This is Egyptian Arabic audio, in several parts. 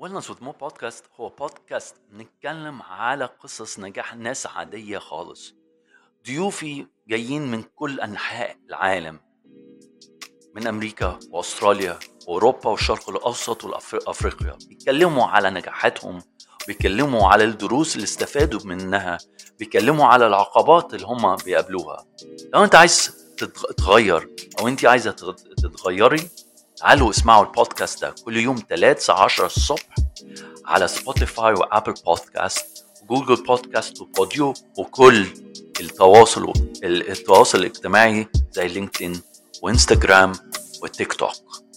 ويلنس وذ مو بودكاست هو بودكاست بنتكلم على قصص نجاح ناس عادية خالص ضيوفي جايين من كل أنحاء العالم من أمريكا وأستراليا وأوروبا والشرق الأوسط وأفريقيا بيتكلموا على نجاحاتهم بيتكلموا على الدروس اللي استفادوا منها بيتكلموا على العقبات اللي هم بيقابلوها لو انت عايز تتغير او انت عايزه تتغيري تعالوا اسمعوا البودكاست ده كل يوم 3 الساعة 10 الصبح على سبوتيفاي وابل بودكاست وجوجل بودكاست وبوديو وكل التواصل التواصل الاجتماعي زي لينكدين وانستجرام وتيك توك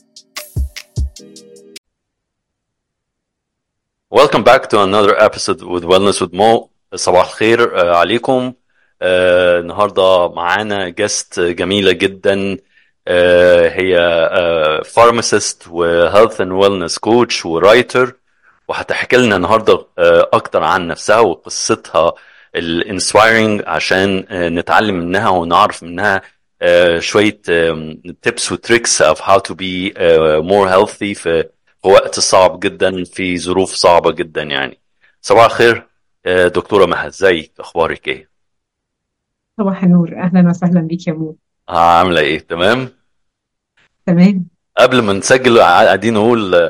Welcome back to another episode with Wellness with Mo صباح الخير عليكم النهارده معانا جست جميله جدا هي فارماسيست وهيلث اند ويلنس كوتش ورايتر وهتحكي لنا النهارده اكتر عن نفسها وقصتها الانسبايرنج عشان نتعلم منها ونعرف منها شويه تيبس وتريكس of how to be more healthy في وقت صعب جدا في ظروف صعبه جدا يعني صباح الخير دكتوره مها ازيك اخبارك ايه صباح النور اهلا وسهلا بيك يا مو عامله ايه تمام تمام قبل ما نسجل قاعدين نقول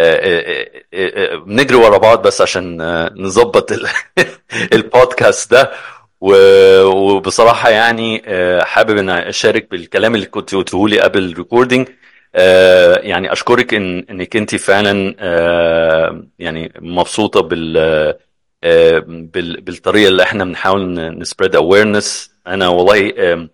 بنجري ورا بعض بس عشان نظبط البودكاست ده وبصراحه يعني حابب ان اشارك بالكلام اللي كنت قلته لي قبل الريكوردينج يعني اشكرك ان انك انت فعلا يعني مبسوطه بال بالطريقه اللي احنا بنحاول نسبريد اويرنس انا والله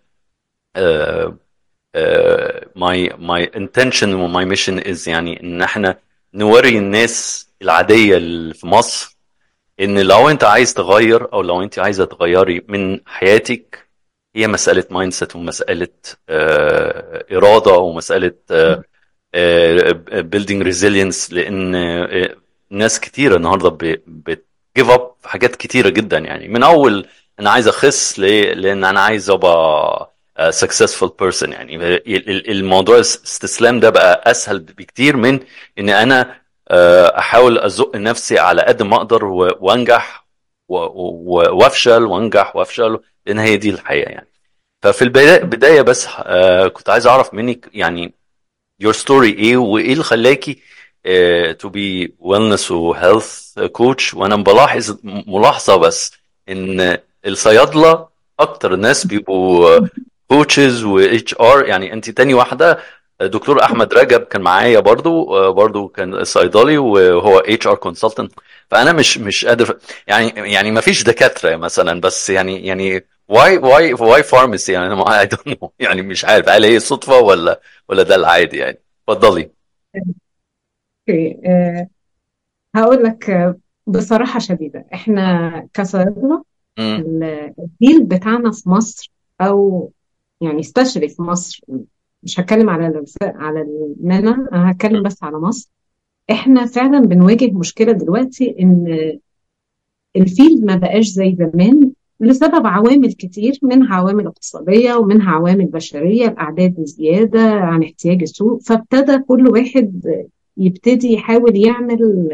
ماي ماي انتنشن وماي ميشن از يعني ان احنا نوري الناس العاديه اللي في مصر ان لو انت عايز تغير او لو انت عايزه تغيري من حياتك هي مساله مايند سيت ومساله آه اراده ومساله بيلدينج آه ريزيلينس لان آه ناس كتيره النهارده بتجيف اب في حاجات كتيره جدا يعني من اول انا عايز اخس ليه؟ لان انا عايز ابقى سكسسفul بيرسون يعني الموضوع الاستسلام ده بقى اسهل بكتير من ان انا احاول ازق نفسي على قد ما اقدر وانجح وافشل وانجح وافشل لان هي دي الحياه يعني ففي البدايه بس كنت عايز اعرف منك يعني your story ايه وايه اللي خلاكي to be wellness و health coach وانا بلاحظ ملاحظه بس ان الصيادله اكتر الناس بيبقوا كوتشز واتش ار يعني انت تاني واحده دكتور احمد رجب كان معايا برضو برضو كان صيدلي وهو اتش ار كونسلتنت فانا مش مش قادر يعني يعني ما فيش دكاتره مثلا بس يعني يعني واي واي واي فارماسي يعني انا اي دونت نو يعني مش عارف هل هي صدفه ولا ولا ده العادي يعني اتفضلي اوكي أه هقول لك بصراحه شديده احنا كصيادله الجيل بتاعنا في مصر او يعني سبيشالي في مصر مش هتكلم على على المنى انا هتكلم بس على مصر احنا فعلا بنواجه مشكله دلوقتي ان الفيلد ما بقاش زي زمان لسبب عوامل كتير منها عوامل اقتصاديه ومنها عوامل بشريه الاعداد زياده عن احتياج السوق فابتدى كل واحد يبتدي يحاول يعمل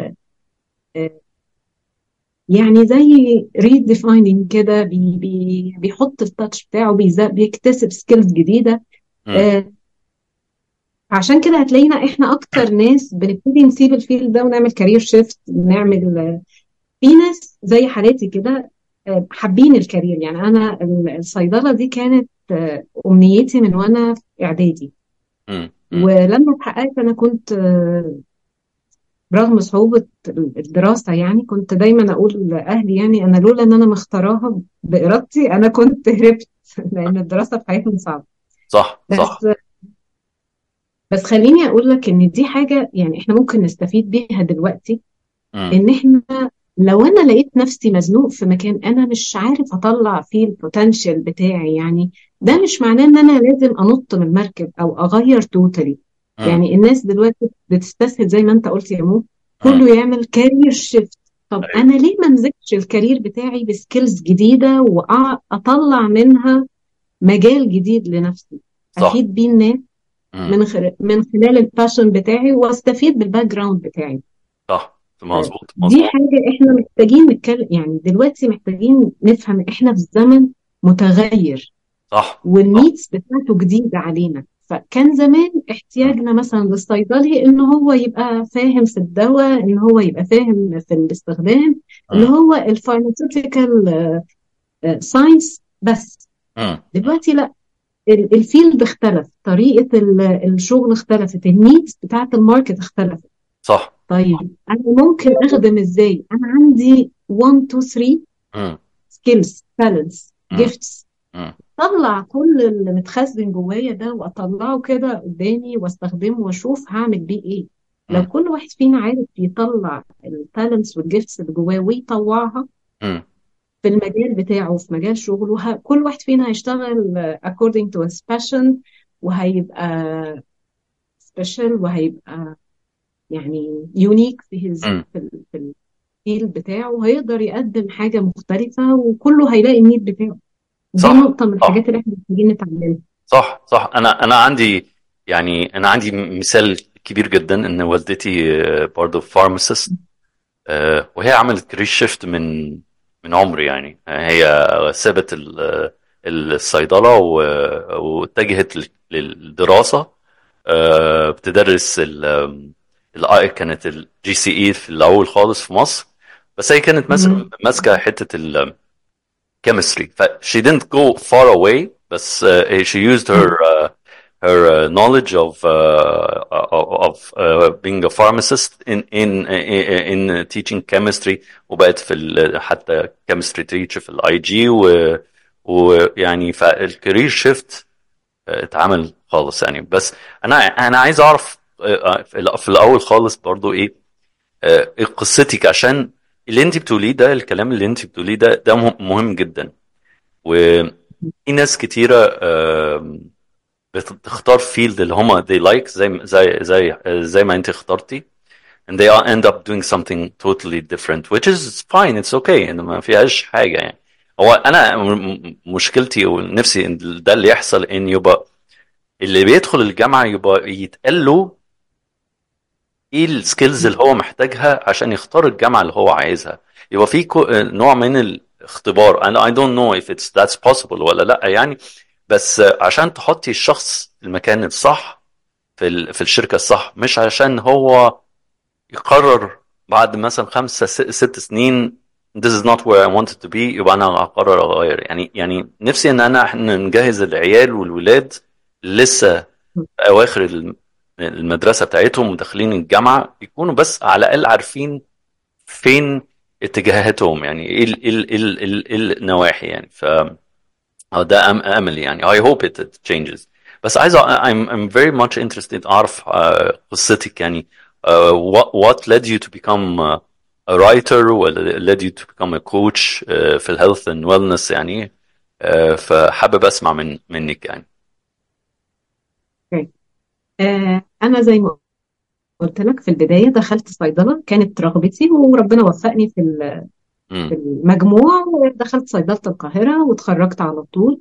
يعني زي ريديفايننج كده بي بي بيحط التاتش بتاعه بيكتسب سكيلز جديده آه عشان كده هتلاقينا احنا اكتر ناس بنبتدي نسيب الفيلد ده ونعمل كارير شيفت نعمل في ناس زي حالاتي كده آه حابين الكارير يعني انا الصيدله دي كانت آه امنيتي من وانا في اعدادي ولما اتحققت انا كنت برغم صعوبة الدراسة يعني كنت دايما أقول لأهلي يعني أنا لولا إن أنا مختاراها بإرادتي أنا كنت هربت لأن الدراسة في حياتنا صعبة صح صح بس بس خليني أقول لك إن دي حاجة يعني إحنا ممكن نستفيد بيها دلوقتي م. إن إحنا لو أنا لقيت نفسي مزنوق في مكان أنا مش عارف أطلع فيه البوتنشال بتاعي يعني ده مش معناه إن أنا لازم أنط من المركب أو أغير توتالي يعني الناس دلوقتي بتستسهل زي ما انت قلت يا مو كله يعمل كارير شيفت طب انا ليه ما امسكش الكارير بتاعي بسكيلز جديده واطلع منها مجال جديد لنفسي صح. افيد بيه الناس من خلال من خلال الباشن بتاعي واستفيد بالباك جراوند بتاعي صح مظبوط دي مظبوط حاجة احنا محتاجين نتكلم يعني دلوقتي محتاجين نفهم احنا في زمن متغير صح صح والنيدز بتاعته جديدة علينا فكان زمان احتياجنا مثلا للصيدلي ان هو يبقى فاهم في الدواء ان هو يبقى فاهم في الاستخدام اللي مم. هو الفارماسيوتيكال ساينس بس مم. دلوقتي لا ال- الفيلد اختلف طريقة ال- الشغل اختلفت النيدز بتاعت الماركت اختلفت صح طيب انا ممكن اخدم ازاي انا عندي 1 2 3 مم. سكيلز تالنتس مم. جيفتس مم. طلع كل اللي متخزن جوايا ده واطلعه كده قدامي واستخدمه واشوف هعمل بيه ايه لو مم. كل واحد فينا عارف يطلع التالنتس والجيفتس اللي جواه ويطوعها مم. في المجال بتاعه في مجال شغله ه- كل واحد فينا هيشتغل according to his passion وهيبقى special وهيبقى يعني يونيك في his مم. في ال- في الفيلد بتاعه وهيقدر يقدم حاجة مختلفة وكله هيلاقي النيد بتاعه دي صح نقطة من صح الحاجات اللي احنا محتاجين نتعلمها صح صح انا انا عندي يعني انا عندي مثال كبير جدا ان والدتي آه، برضه فارماسيست وهي عملت كارير شيفت من من عمري يعني آه، هي سابت ال- الصيدله و- واتجهت لل- للدراسه آه، بتدرس ال ال- كانت الجي سي اي في الاول خالص في مصر بس هي كانت ماس- مم. ماسكه حته ال chemistry. ف she didn't go far away, but uh, she used her uh, her uh, knowledge of uh, of uh, being a pharmacist in in in teaching chemistry وبقت في ال- حتى chemistry teacher في الاي جي ويعني فالكارير شيفت اتعمل خالص يعني بس انا انا عايز اعرف آه، في الأ- في الاول خالص برضو ايه آه، إيه قصتك عشان اللي انت بتقوليه ده الكلام اللي انت بتقوليه ده ده مه- مهم جدا وفي ناس كتيرة آم، بتختار فيلد اللي هما they like زي زي زي زي ما انت اخترتي and they all end up doing something totally different which is fine it's okay انه ما فيهاش حاجة يعني هو انا م- م- مشكلتي ونفسي ان ده اللي يحصل ان يبقى اللي بيدخل الجامعة يبقى يتقال له ايه السكيلز اللي هو محتاجها عشان يختار الجامعة اللي هو عايزها يبقى في كو- نوع من الاختبار انا I don't know if it's that's possible ولا لا يعني بس عشان تحطي الشخص في المكان الصح في ال- في الشركة الصح مش عشان هو يقرر بعد مثلا خمسة س- ست سنين this is not where I wanted to be يبقى انا هقرر اغير يعني يعني نفسي ان انا احنا نجهز العيال والولاد لسه في اواخر الم- المدرسة بتاعتهم وداخلين الجامعة يكونوا بس على الاقل عارفين فين اتجاهاتهم يعني ايه ال- ال- ال- ال- ال- النواحي يعني ف أو ده أم املي يعني I hope it, it changes بس عايز أ- I'm I'm very much interested اعرف آه، قصتك يعني آه، what what led you to become آه، a writer ولا led you to become a coach آه، في الهيلث and wellness يعني آه، فحابب اسمع من منك يعني أوكي. آه انا زي ما قلت لك في البداية دخلت صيدلة كانت رغبتي وربنا وفقني في ال- في امم المجموع ودخلت صيدلة القاهرة واتخرجت على طول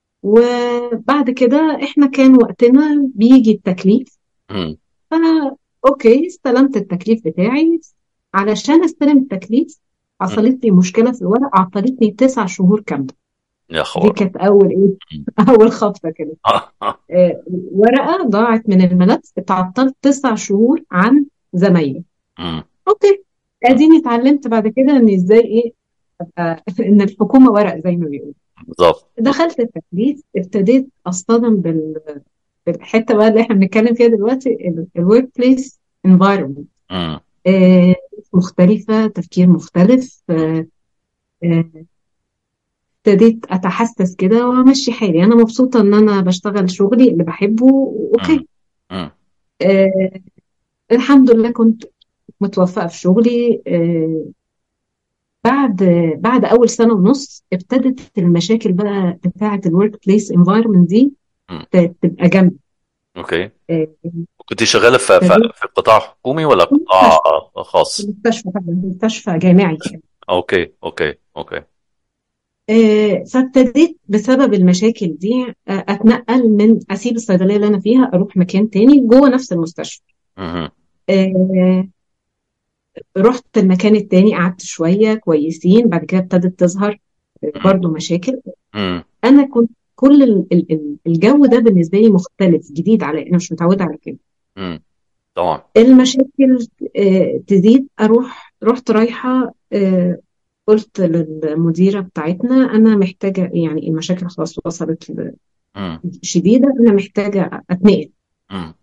وبعد كده احنا كان وقتنا بيجي التكليف امم فانا اوكي استلمت التكليف بتاعي علشان استلم التكليف حصلت لي مشكلة في الورق عطلتني تسع شهور كاملة يا دي خبر كانت أول إيه أول خبطة كده آه، ورقة ضاعت من الملف اتعطلت تسع شهور عن زمايلي امم اوكي اديني اتعلمت بعد كده ان ازاي ايه ابقى ان الحكومة ورق زي ما بيقولوا بالظبط دخلت التكليف ابتديت اصطدم بال بالحته بقى اللي احنا بنتكلم فيها دلوقتي الورك بليس انفايرمنت امم مختلفة تفكير مختلف آه، آه، ابتديت اتحسس كده وامشي حالي انا مبسوطة ان انا بشتغل شغلي اللي بحبه اوكي امم آه الحمد لله كنت متوفقة في شغلي آه بعد بعد اول سنة ونص ابتدت المشاكل بقى بتاعة الورك بليس انفايرمنت دي مم. ت- تبقى جنبي اوكي آه، كنت شغاله في في ابتديت في قطاع حكومي ولا في قطاع مستشفى خاص في مستشفى طبعا مستشفى جامعي يعني. اوكي اوكي اوكي آه، فابتديت بسبب المشاكل دي آه، اتنقل من اسيب الصيدليه اللي انا فيها اروح مكان تاني جوه نفس المستشفى مهم. آه، رحت المكان التاني قعدت شوية كويسين بعد كده ابتدت تظهر مم. برضو مشاكل مم. أنا كنت كل ال- ال- ال- الجو ده بالنسبة لي مختلف جديد علي أنا مش متعودة على كده مم. طبعا المشاكل آه، تزيد أروح رحت رايحة آه، قلت للمديرة بتاعتنا أنا محتاجة يعني المشاكل خلاص وصلت ل- مم. شديدة أنا محتاجة أتنقل مم.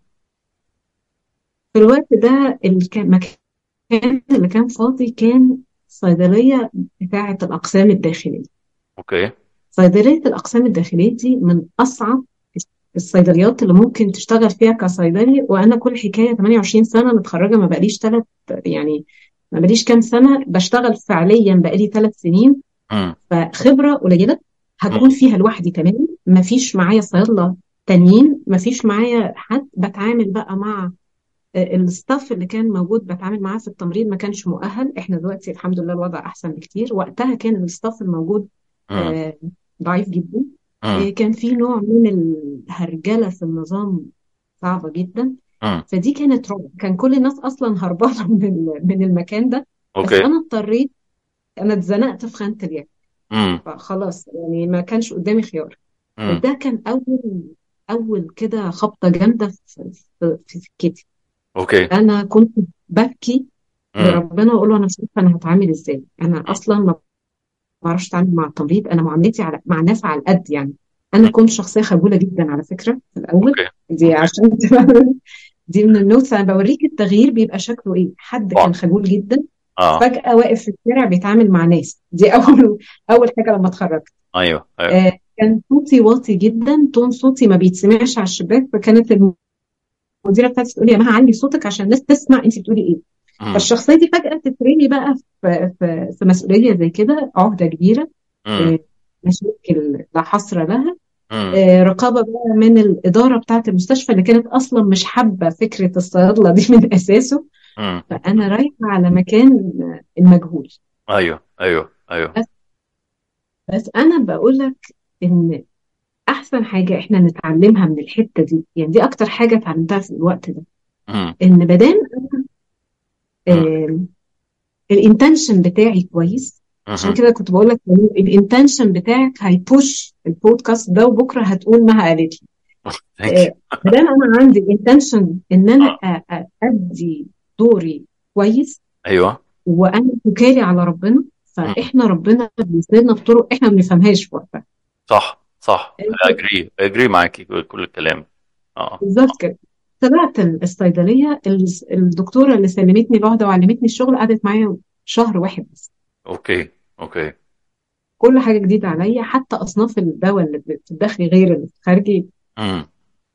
في الوقت ده المكان اللي كان فاضي كان صيدلية بتاعة الأقسام الداخلية اوكي صيدلية الأقسام الداخلية دي من أصعب الصيدليات اللي ممكن تشتغل فيها كصيدلي وأنا كل حكاية 28 سنة متخرجة ما بقاليش ثلاث يعني ما بقاليش كام سنة بشتغل فعليا بقالي ثلاث سنين مم. فخبرة قليلة مم. هكون فيها لوحدي تماما ما فيش معايا صيادلة تانيين ما فيش معايا حد بتعامل بقى مع آه، الستاف اللي كان موجود بتعامل معاه في التمريض ما كانش مؤهل احنا دلوقتي الحمد لله الوضع احسن بكتير وقتها كان الستاف الموجود مم. آه، ضعيف جدا آه، مم. كان في نوع من الهرجلة في النظام صعبة جدا مم. فدي كانت رعب كان كل الناس اصلا هربانة من ال- من المكان ده بس اوكي انا اضطريت انا اتزنقت في خانة اليد مم. فخلاص يعني ما كانش قدامي خيار مم. فده كان اول اول كده خبطة جامدة في في في سكتي اوكي انا كنت ببكي مم. لربنا واقول له انا مش عارفه انا هتعامل ازاي انا مم. اصلا ما بعرفش اتعامل مع التمريض انا معاملتي على مع ناس على القد يعني انا مم. كنت شخصيه خجوله جدا على فكره في الاول اوكي دي اوكي عشان تبقى دي من النوتس انا بوريك التغيير بيبقى شكله ايه حد طبعا كان خجول جدا اه فجاه واقف في الشارع بيتعامل مع ناس دي اول اول حاجه لما اتخرجت ايوه ايوه آه كان صوتي واطي جدا تون صوتي ما بيتسمعش على الشباك فكانت المديره بتاعتي تقول لي يا مها علي صوتك عشان الناس تسمع انت بتقولي ايه مم. فالشخصيه دي فجاه تترمي بقى في في في مسؤوليه زي كده عهده كبيره مم. آه، مشاكل لا حصر لها مم. آه، رقابه بقى من الاداره بتاعه المستشفى اللي كانت اصلا مش حابه فكره الصيادله دي من اساسه مم. فانا رايحه على مكان المجهول ايوه ايوه ايوه بس بس انا بقول لك ان احسن حاجه احنا نتعلمها من الحته دي يعني دي اكتر حاجه اتعلمتها في الوقت ده مم. ان بدام مم. آه الانتنشن بتاعي كويس عشان مهم. كده كنت بقول لك الانتنشن بتاعك هيبوش البودكاست ده وبكره هتقول مها قالت لي ثانك يو آه، ما دام انا عندي الانتنشن ان انا أ- أ- ادي دوري كويس ايوه وانا توكالي على ربنا مم. فاحنا ربنا بيسندنا بطرق احنا ما بنفهمهاش في وقتها صح صح اجري اجري معاكي كل كل الكلام اه بالظبط كده طلعت الصيدليه ال- الدكتوره اللي سلمتني العهده وعلمتني الشغل قعدت معايا شهر واحد بس اوكي اوكي كل حاجه جديده عليا حتى اصناف الدواء اللي في الداخلي غير اللي في الخارجي مم.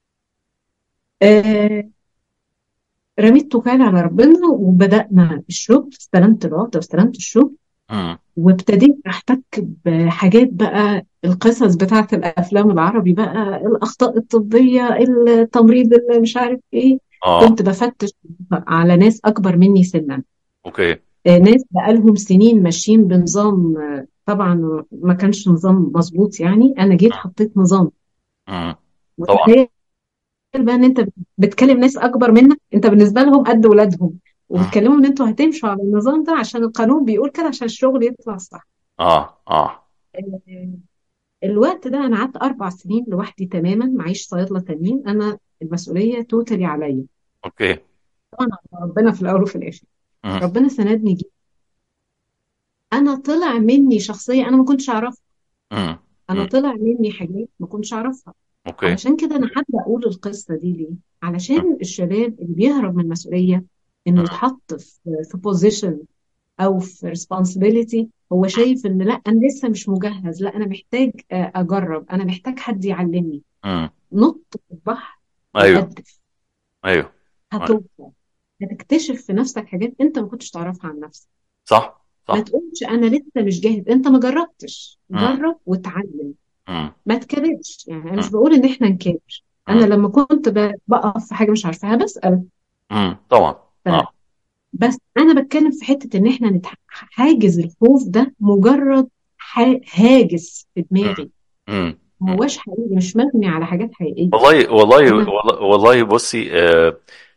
آه رميت توكال على ربنا وبدأنا الشغل استلمت العقدة واستلمت الشغل مم. وابتديت أحتك بحاجات بقى القصص بتاعت الأفلام العربي بقى الأخطاء الطبية التمريض اللي مش عارف إيه اه كنت بفتش على ناس أكبر مني سنا اوكي آه، ناس بقالهم سنين ماشيين بنظام آه، طبعا ما كانش نظام مظبوط يعني أنا جيت حطيت نظام مم. طبعا وتخيل بقى ان انت بتكلم ناس اكبر منك انت بالنسبه لهم قد ولادهم مم. وبتكلمهم ان انتوا هتمشوا على النظام ده عشان القانون بيقول كده عشان الشغل يطلع صح اه اه آه، الوقت ده انا قعدت اربع سنين لوحدي تماما معيش صيادله تانيين انا المسؤوليه توتالي عليا اوكي طبعا على ربنا في الاول وفي الاخر مم. ربنا سندني جدا انا طلع مني شخصيه انا ما كنتش اعرفها مم. انا مم. طلع مني حاجات ما كنتش اعرفها اوكي علشان كده انا حابه اقول القصه دي ليه علشان الشباب اللي بيهرب من المسؤوليه انه مم. يتحط في في بوزيشن او في responsibility هو شايف ان لا انا لسه مش مجهز لا انا محتاج آه، اجرب انا محتاج حد يعلمني مم. نط في البحر ايوه وقدف ايوه ايوه هتوصل هتكتشف في نفسك حاجات انت ما كنتش تعرفها عن نفسك صح ما صح تقولش انا لسه مش جاهز انت ما جربتش مم. جرب وتعلم مم. ما تكابرش يعني انا مش مم. بقول ان احنا نكابر انا مم. لما كنت ب- بقف في حاجه مش عارفاها بسال مم. طبعا ف- اه بس انا بتكلم في حته ان احنا نتح... حاجز الخوف ده مجرد ح... هاجس في مم. دماغي مم. ما مم. هوش حقيقي مش مبني على حاجات حقيقيه والله والله انا والله والله بصي آه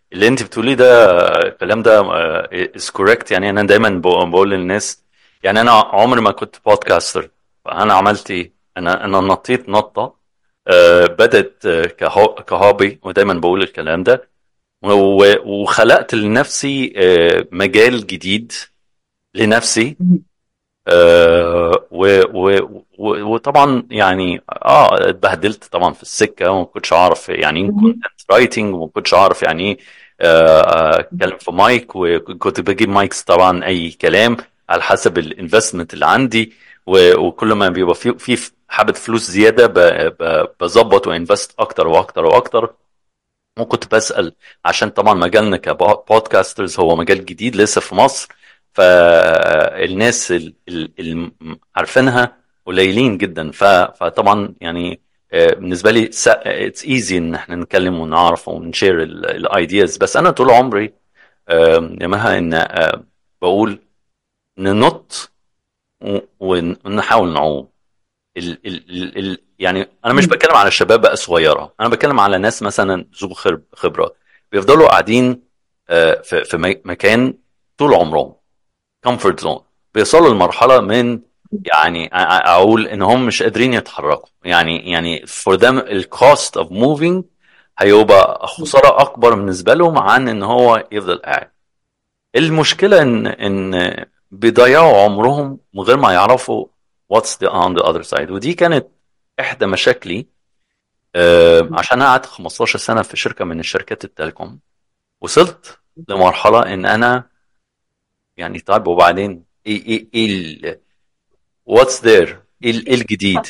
اللي انت بتقوليه ده الكلام ده از كوريكت يعني انا دايما بق- بقول للناس يعني انا عمري ما كنت بودكاستر انا عملت ايه انا انا نطيت نطه آه، بدت آه، كهو- كهوبي ودايما بقول الكلام ده و- وخلقت لنفسي آه، مجال جديد لنفسي مم. آه، و و و وطبعا يعني اه اتبهدلت طبعا في السكه وما كنتش اعرف يعني ايه مم. كونتنت رايتنج وما كنتش اعرف يعني ايه آه، آه، اتكلم في مايك وكنت بجيب مايكس طبعا اي كلام على حسب الانفستمنت اللي عندي و- وكل ما بيبقى في في حبه فلوس زياده ب- ب- بظبط وانفست اكتر واكتر واكتر وكنت بسأل عشان طبعا مجالنا كبودكاسترز هو مجال جديد لسه في مصر فالناس اللي عارفينها قليلين جدا ف- فطبعا يعني آه، بالنسبة لي اتس ايزي ان احنا نتكلم ونعرف ونشير الايدياز بس انا طول عمري آه، يا مها ان آه، بقول ننط و- ونحاول نعوم ال ال ال ال يعني انا مش مم. بتكلم على شباب بقى صغيره انا بتكلم على ناس مثلا ذو خب- خبره بيفضلوا قاعدين آه، في في مي- مكان طول عمرهم كومفورت زون بيوصلوا لمرحله من يعني أ- أ- اقول ان هم مش قادرين يتحركوا يعني يعني for them الكوست اوف موفينج هيبقى خساره اكبر بالنسبه لهم عن ان هو يفضل قاعد المشكله ان ان بيضيعوا عمرهم من غير ما يعرفوا what's the on the other side ودي كانت احدى مشاكلي آه، عشان انا قعدت 15 سنه في شركه من الشركات التليكوم وصلت لمرحله ان انا يعني طيب وبعدين ايه ايه ايه ال- what's there ايه ال- إيه الجديد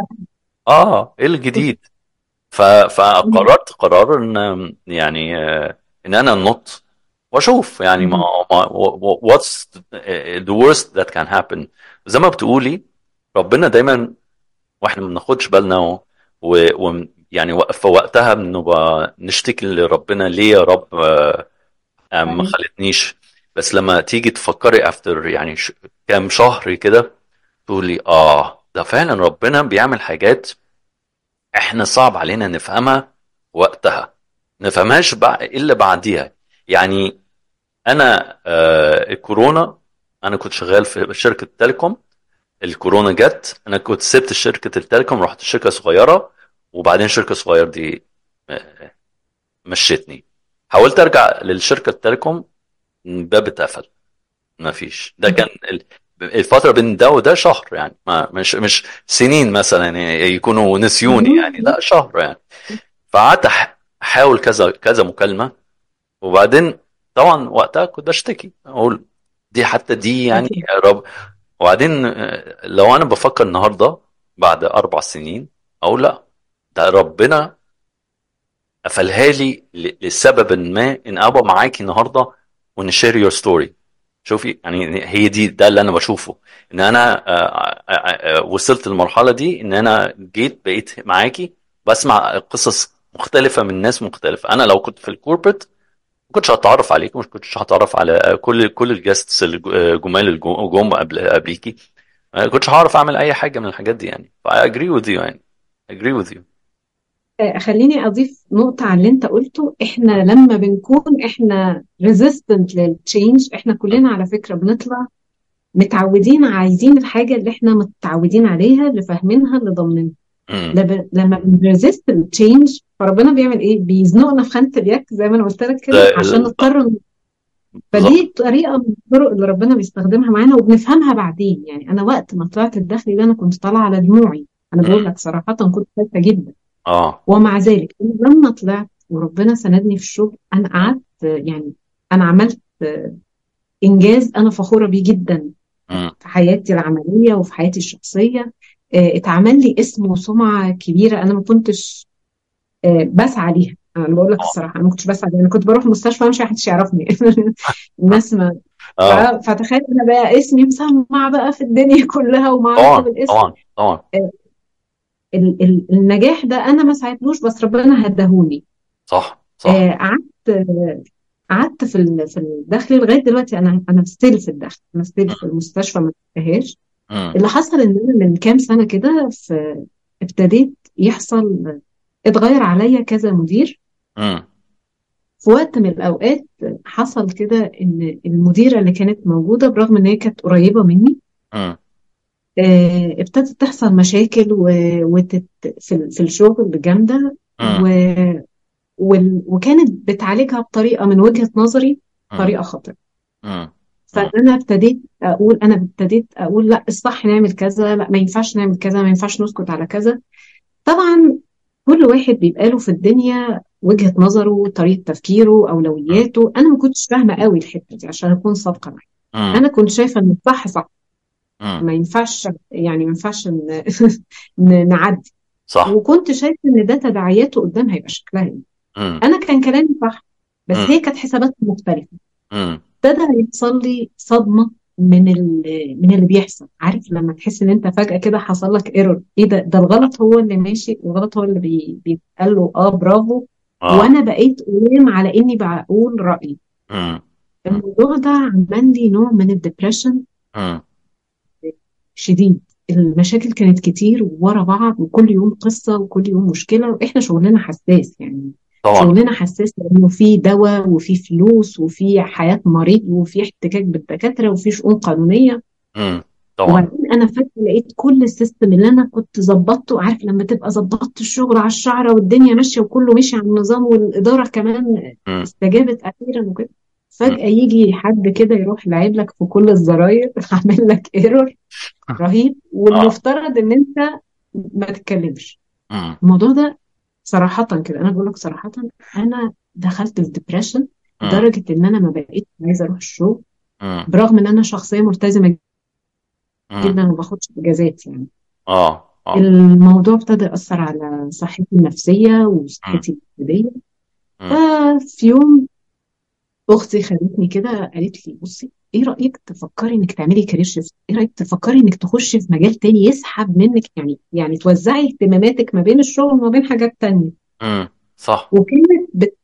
اه ايه الجديد ف- فقررت قرار ان يعني آه، ان انا انط واشوف يعني ما ما what's the worst that can happen زي ما بتقولي ربنا دايما واحنا ما بناخدش بالنا و, و يعني في وقتها بنبقى نشتكي لربنا ليه يا رب آه، آه، ما خلتنيش بس لما تيجي تفكري افتر يعني ش- كام شهر كده تقولي اه ده فعلا ربنا بيعمل حاجات احنا صعب علينا نفهمها وقتها نفهمهاش بع- الا بعديها يعني انا آه الكورونا انا كنت شغال في شركه تيليكوم الكورونا جت انا كنت سبت شركه التليكوم رحت شركه صغيره وبعدين شركه صغيره دي آه، مشيتني حاولت ارجع للشركه التليكوم باب اتقفل ما فيش ده كان ال- الفتره بين ده وده شهر يعني ما مش مش سنين مثلا يعني يكونوا نسيوني يعني لا شهر يعني فقعدت أح- احاول كذا كذا مكالمه وبعدين طبعا وقتها كنت بشتكي اقول دي حتى دي يعني أكيد. يا رب وبعدين آه، لو انا بفكر النهارده بعد اربع سنين اقول لا ده ربنا قفلها لي ل- لسبب ما ان ابقى معاكي النهارده ونشير يور ستوري شوفي يعني هي دي ده اللي انا بشوفه ان انا آه، آه، آه، وصلت للمرحله دي ان انا جيت بقيت معاكي بسمع قصص مختلفه من ناس مختلفه انا لو كنت في الكوربريت ما كنتش هتعرف عليك مش كنتش هتعرف على كل كل الجاستس الجمال الجم قبل قبليكي ما كنتش هعرف اعمل اي حاجه من الحاجات دي يعني ف I agree with you يعني agree with you آه، خليني اضيف نقطة على اللي انت قلته احنا لما بنكون احنا resistant للتشينج احنا كلنا على فكرة بنطلع متعودين عايزين الحاجة اللي احنا متعودين عليها اللي فاهمينها اللي ضامنينها مم. لما لما بنريزست التشينج فربنا بيعمل ايه؟ بيزنقنا في خانة اليك زي ما انا قلت لك كده ده عشان ال- نضطر ن- فدي طريقة من الطرق اللي ربنا بيستخدمها معانا وبنفهمها بعدين يعني انا وقت ما طلعت الداخلي ده انا كنت طالعة على دموعي انا بقول لك صراحة كنت خايفة جدا اه ومع ذلك أنا لما طلعت وربنا سندني في الشغل انا قعدت يعني انا عملت انجاز انا فخوره بيه جدا مم. في حياتي العمليه وفي حياتي الشخصيه آه، اتعمل لي اسم وسمعه كبيره انا ما كنتش آه، بسعى ليها انا بقول لك الصراحه انا ما كنتش بسعى ليها انا كنت بروح المستشفى وامشي محدش يعرفني الناس ما اه ف- فتخيل انا بقى اسمي مسمع بقى في الدنيا كلها ومعروفه طبعا بالاسم طبعا طبعا ال- ال- النجاح ده انا ما ساعدتوش بس ربنا هداهوني صح صح آه، قعدت آه، قعدت في ال- في الداخلي لغايه دلوقتي انا انا ستيل في الداخل انا ستيل في المستشفى ما انتهاش مم. اللي حصل ان انا من كام سنه كده في ابتديت يحصل اتغير عليا كذا مدير مم. في وقت من الأوقات حصل كده إن المديرة اللي كانت موجودة برغم إن هي كانت قريبة مني مم. آه، ابتدت تحصل مشاكل و... وتت... في, ال- في الشغل جامدة مم. و... وال... وكانت بتعالجها بطريقة من وجهة نظري مم. طريقة خاطئة مم. مم. فأنا ابتديت أقول أنا ابتديت أقول لا الصح نعمل كذا لا ما ينفعش نعمل كذا ما ينفعش نسكت على كذا طبعا كل واحد بيبقى له في الدنيا وجهة نظره طريقة تفكيره أولوياته أنا ما كنتش فاهمة قوي الحتة دي عشان أكون صادقة معاك مم. أنا كنت شايفة إن الصح صح مم. ما ينفعش يعني ما ينفعش ن- ن- نعدي صح وكنت شايفة إن ده تداعياته قدام هيبقى شكلها إيه مم. أنا كان كلامي صح بس مم. هي كانت حساباتها مختلفة مم. ابتدى يحصل لي صدمة من ال- من اللي بيحصل عارف لما تحس ان انت فجأة كده حصل لك ايرور ايه ده ده الغلط هو اللي ماشي الغلط هو اللي بي- بيتقال له اه برافو اه وانا بقيت ألام على اني بقول رأيي مم. مم. الموضوع ده عمل لي نوع من الدبريشن مم. شديد المشاكل كانت كتير ورا بعض وكل يوم قصة وكل يوم مشكلة واحنا شغلنا حساس يعني طبعا شغلنا حساس لانه في دواء وفي فلوس وفي حياة مريض وفي احتكاك بالدكاترة وفي شؤون قانونية مم. طبعا وبعدين انا فجأة لقيت كل السيستم اللي انا كنت ظبطته عارف لما تبقى ظبطت الشغل على الشعرة والدنيا ماشية وكله ماشي على النظام والإدارة كمان مم. استجابت أخيرا وكده مم. فجأة يجي حد كده يروح لاعب لك في كل الزراير عامل لك ايرور رهيب اه والمفترض ان انت ما تتكلمش مم. الموضوع ده صراحة كده انا بقول لك صراحة انا دخلت في ديبريشن مم. لدرجة ان انا ما بقيت عايزة اروح الشغل مم. برغم ان انا شخصية ملتزمة مم. جدا وما باخدش اجازات يعني اه اه الموضوع ابتدى يأثر على صحتي النفسية مم. وصحتي الجسدية مم. ففي يوم أختي خدتني كده قالت لي بصي إيه رأيك تفكري إنك تعملي كارير شيفت؟ إيه رأيك تفكري إنك تخشي في مجال تاني يسحب منك يعني يعني توزعي اهتماماتك ما بين الشغل وما بين حاجات تانية مم. صح وكانت بت...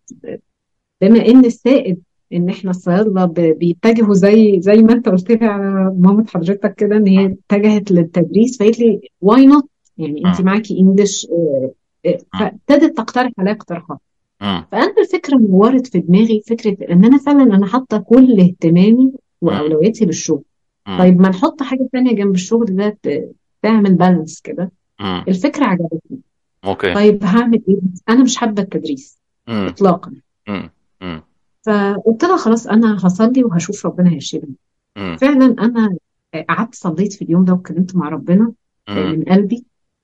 بما إن السائد إن إحنا الصيادلة ب... بيتجهوا زي زي ما أنت قلت لي على مامة حضرتك كده إن هي اتجهت للتدريس فقالت لي واي نوت يعني أنت مم. معاكي إنجلش مم. فابتدت تقترح عليا اقتراحات مم. فأنا الفكرة نورت في دماغي فكرة إن أنا فعلا أنا حاطة كل اهتمامي مم. وأولوياتي للشغل مم. طيب ما نحط حاجة تانية جنب الشغل ده ت- تعمل بالانس كده مم. الفكرة عجبتني اوكي طيب هعمل إيه أنا مش حابة التدريس مم. إطلاقا مم. مم. فقلت لها خلاص أنا هصلي وهشوف ربنا هيرشدني مم. فعلا أنا قعدت صليت في اليوم ده واتكلمت مع ربنا مم. من قلبي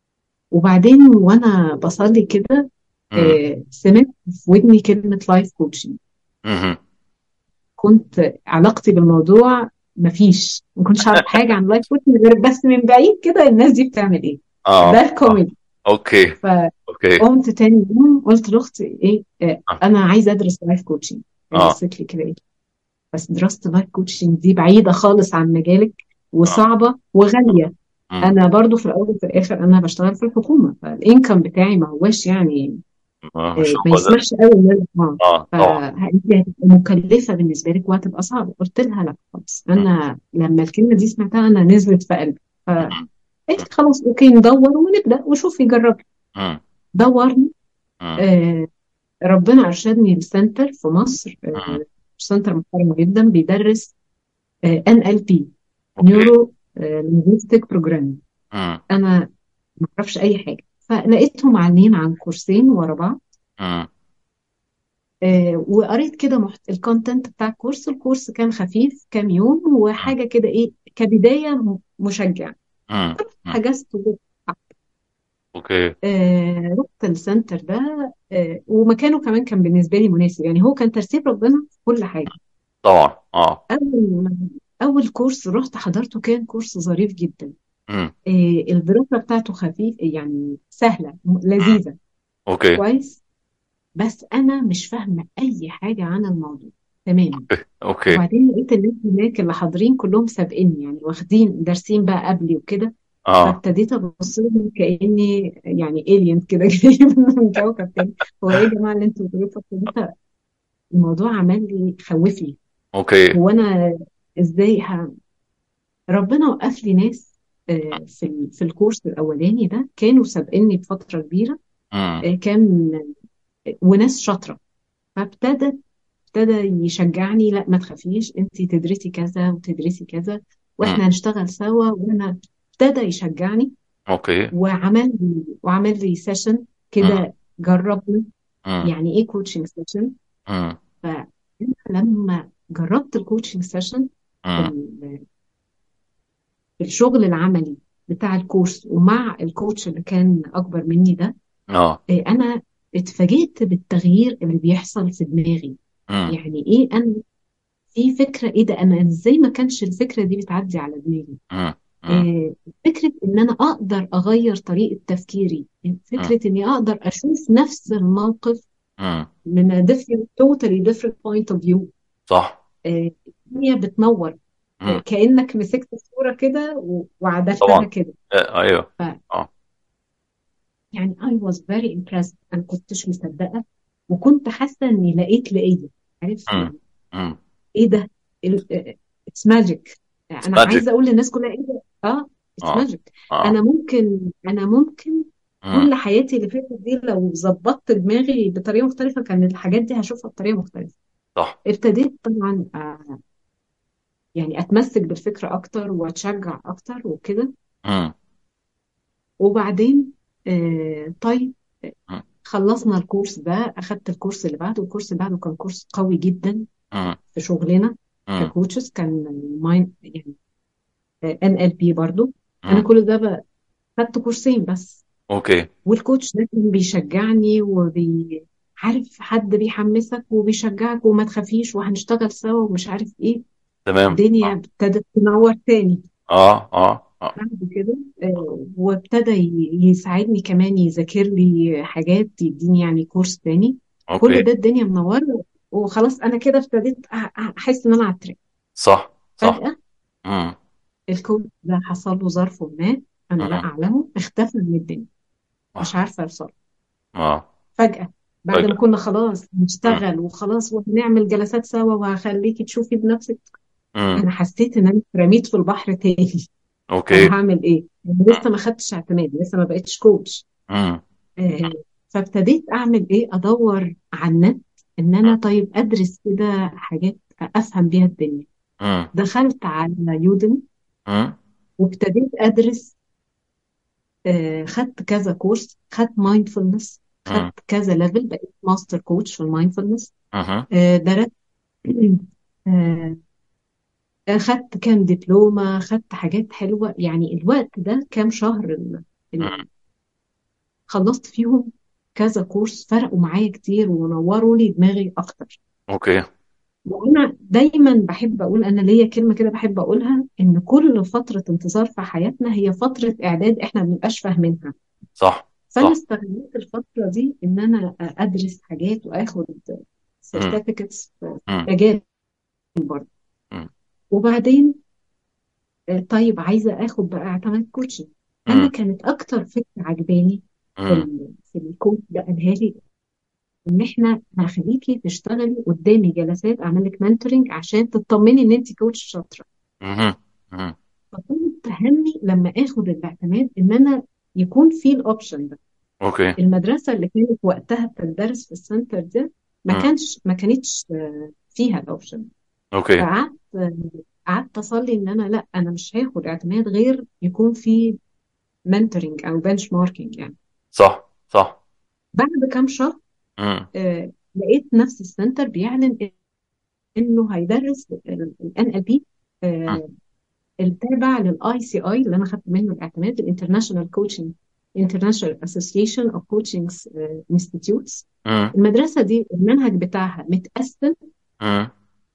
وبعدين وأنا بصلي كده مم. آه، سمعت في ودني كلمة لايف كوتشنج مم. كنت علاقتي بالموضوع مفيش ما كنتش عارف حاجة عن لايف كوتشنج غير بس من بعيد كده الناس دي بتعمل ايه ده اه اه الكوميدي اوكي اوكي فقمت تاني يوم قلت لاختي ايه آه اه انا عايزه ادرس لايف كوتشنج اه بصيت لي كده ايه بس دراسة اللايف كوتشنج دي بعيدة خالص عن مجالك اه وصعبة وغالية مم. انا برضو في الاول وفي الاخر انا بشتغل في الحكومة فالانكم بتاعي ما هوش يعني آه، مش آه، ما هو ده يسمحش قوي ان انا اه اه طبعا فانت هتبقى مكلفه بالنسبه لك وهتبقى صعبه قلت لها لا خلاص مم. انا لما الكلمه دي سمعتها انا نزلت في قلبي فقلت مم. لي خلاص اوكي ندور ونبدا وشوفي جربي مم. دورنا مم. آه ربنا ارشدني لسنتر في مصر مم. آه سنتر محترم جدا بيدرس ان ال بي اوكي نيورو لينجويستيك بروجرامينج مم. انا ما اعرفش اي حاجه فلقيتهم عاملين عن كورسين ورا بعض مم. آه، وقريت كده محت... الكونتنت بتاع الكورس الكورس كان خفيف كام يوم مم. وحاجة كده ايه كبداية م- مشجع مم. مم. حجزت و- اوكي آه رحت السنتر ده آه ومكانه كمان كان بالنسبة لي مناسب يعني هو كان ترتيب ربنا في كل حاجة طبعا اه أول ما أول كورس رحت حضرته كان كورس ظريف جدا مم. آه الدراسة بتاعته خفيف يعني سهلة م- مم. لذيذة اوكي كويس بس أنا مش فاهمة أي حاجة عن الموضوع تماما اوكي اوكي وبعدين لقيت الناس هناك اللي حاضرين كلهم سابقيني يعني واخدين دارسين بقى قبلي وكده اه فابتديت ابص لهم كاني يعني الين كده جاي من كوكب تاني هو ايه يا جماعه اللي انتوا بتقولوه فابتديت الموضوع عمال لي خوفني اوكي هو انا ازاي ه... ربنا وقف لي ناس آه، في ال- في الكورس الاولاني ده كانوا سابقيني بفتره كبيره مم. آه، كان وناس شاطره فابتدى ابتدى يشجعني لا ما تخافيش انت تدرسي كذا وتدرسي كذا مم. واحنا هنشتغل سوا وانا ابتدى يشجعني اوكي وعمل لي وعمل لي سيشن مم. كده جربنا مم. يعني ايه كوتشنج سيشن مم. فانا لما جربت الكوتشنج سيشن مم. في الشغل العملي بتاع الكورس ومع الكوتش اللي كان اكبر مني ده اه إيه، انا اتفاجئت بالتغيير اللي بيحصل في دماغي مم. يعني ايه انا في فكره ايه ده انا ازاي ما كانش الفكره دي بتعدي على دماغي مم. مم. إيه، فكره ان انا اقدر اغير طريقه تفكيري مم. فكره اني اقدر اشوف نفس الموقف مم. من a different totally different point of view صح إيه، الدنيا بتنور إيه، مم. كأنك مسكت الصورة كده و- وعدلتها طبعا كده آه، ايوه ف اه يعني I was very impressed أنا كنتش مصدقة وكنت حاسة إني لقيت لقية عارف مم. يعني مم. إيه ده اتس ماجيك It's أنا magic عايزة أقول للناس كلها إيه ده آه اتس اه ماجيك اه أنا ممكن أنا ممكن مم. كل حياتي اللي فاتت دي لو ظبطت دماغي بطريقة مختلفة كان الحاجات دي هشوفها بطريقة مختلفة صح ابتديت طبعا آه يعني أتمسك بالفكرة أكتر وأتشجع أكتر وكده مم. وبعدين آه طيب مم. خلصنا الكورس ده أخدت الكورس اللي بعده الكورس اللي بعده كان كورس قوي جدا مم. في شغلنا مم. ككوتشز كان ماين يعني ان ال بي برضو أنا مم. كل ده بقى خدت كورسين بس اوكي والكوتش ده كان بيشجعني وبي عارف حد بيحمسك وبيشجعك وما تخافيش وهنشتغل سوا ومش عارف ايه تمام الدنيا اه ابتدت تنور تاني اه اه اه بعد كده آه، وابتدى ي- يساعدني كمان يذاكر لي حاجات يديني يعني كورس تاني كل اوكي ده الدنيا منورة وخلاص أنا كده ابتديت أح- أحس إن أنا على التراك صح صح فجأة مم. الكود ده حصل له ظرف ما أنا لا مم. أعلمه اختفى من الدنيا مش اه عارفة أوصل اه فجأة بعد ما فجأة كنا خلاص مم. نشتغل وخلاص وهنعمل جلسات سوا وهخليكي تشوفي بنفسك مم. أنا حسيت إن أنا اترميت في البحر تاني طب اوكي هعمل إيه؟ أنا مم. لسه ما خدتش اعتماد لسه ما بقتش كوتش مم. آه، فابتديت اعمل ايه ادور على النت ان انا مم. طيب ادرس كده حاجات افهم بيها الدنيا مم. دخلت على يوديمي مم. وابتديت ادرس آه، خدت كذا كورس خدت مايندفولنس مم. خدت كذا ليفل بقيت ماستر كوتش في المايندفولنس مم. درست آه، خدت كام دبلومة خدت حاجات حلوة يعني الوقت ده كام شهر ال- مم. ال- خلصت فيهم كذا كورس فرقوا معايا كتير ونوروا لي دماغي اكتر اوكي وانا دايما بحب اقول انا ليا كلمه كده بحب اقولها ان كل فتره انتظار في حياتنا هي فتره اعداد احنا ما بنبقاش فاهمينها صح فانا صح استغلت الفتره دي ان انا ادرس حاجات واخد مم. سيرتيفيكتس في مم. مجال برضه مم. وبعدين آه، طيب عايزه اخد بقى اعتماد كوتشنج انا مم. كانت اكتر فكره عجباني في مم. ال في الكوتش ده قالها لي ان احنا هخليكي تشتغلي قدامي جلسات اعمل لك منتورنج عشان تطمني ان انت كوتش شاطره مم. مم. فكنت همي لما اخد الاعتماد ان انا يكون في الاوبشن ده اوكي المدرسه اللي كانت وقتها بتدرس في السنتر ده ما مم. كانش ما كانتش آه، فيها الاوبشن اوكي فقعدت آه، قعدت اصلي ان انا لا انا مش هاخد اعتماد غير يكون في منتورنج او بنش ماركينج يعني صح صح بعد كام شهر مم. آه، لقيت نفس السنتر بيعلن انه هيدرس الان ال بي مم. التابع للاي سي اي اللي انا خدت منه الاعتماد الانترناشونال كوتشنج انترناشونال اسوسيشن اوف كوتشنج انستيتيوتس مم. المدرسه دي المنهج بتاعها متقسم مم.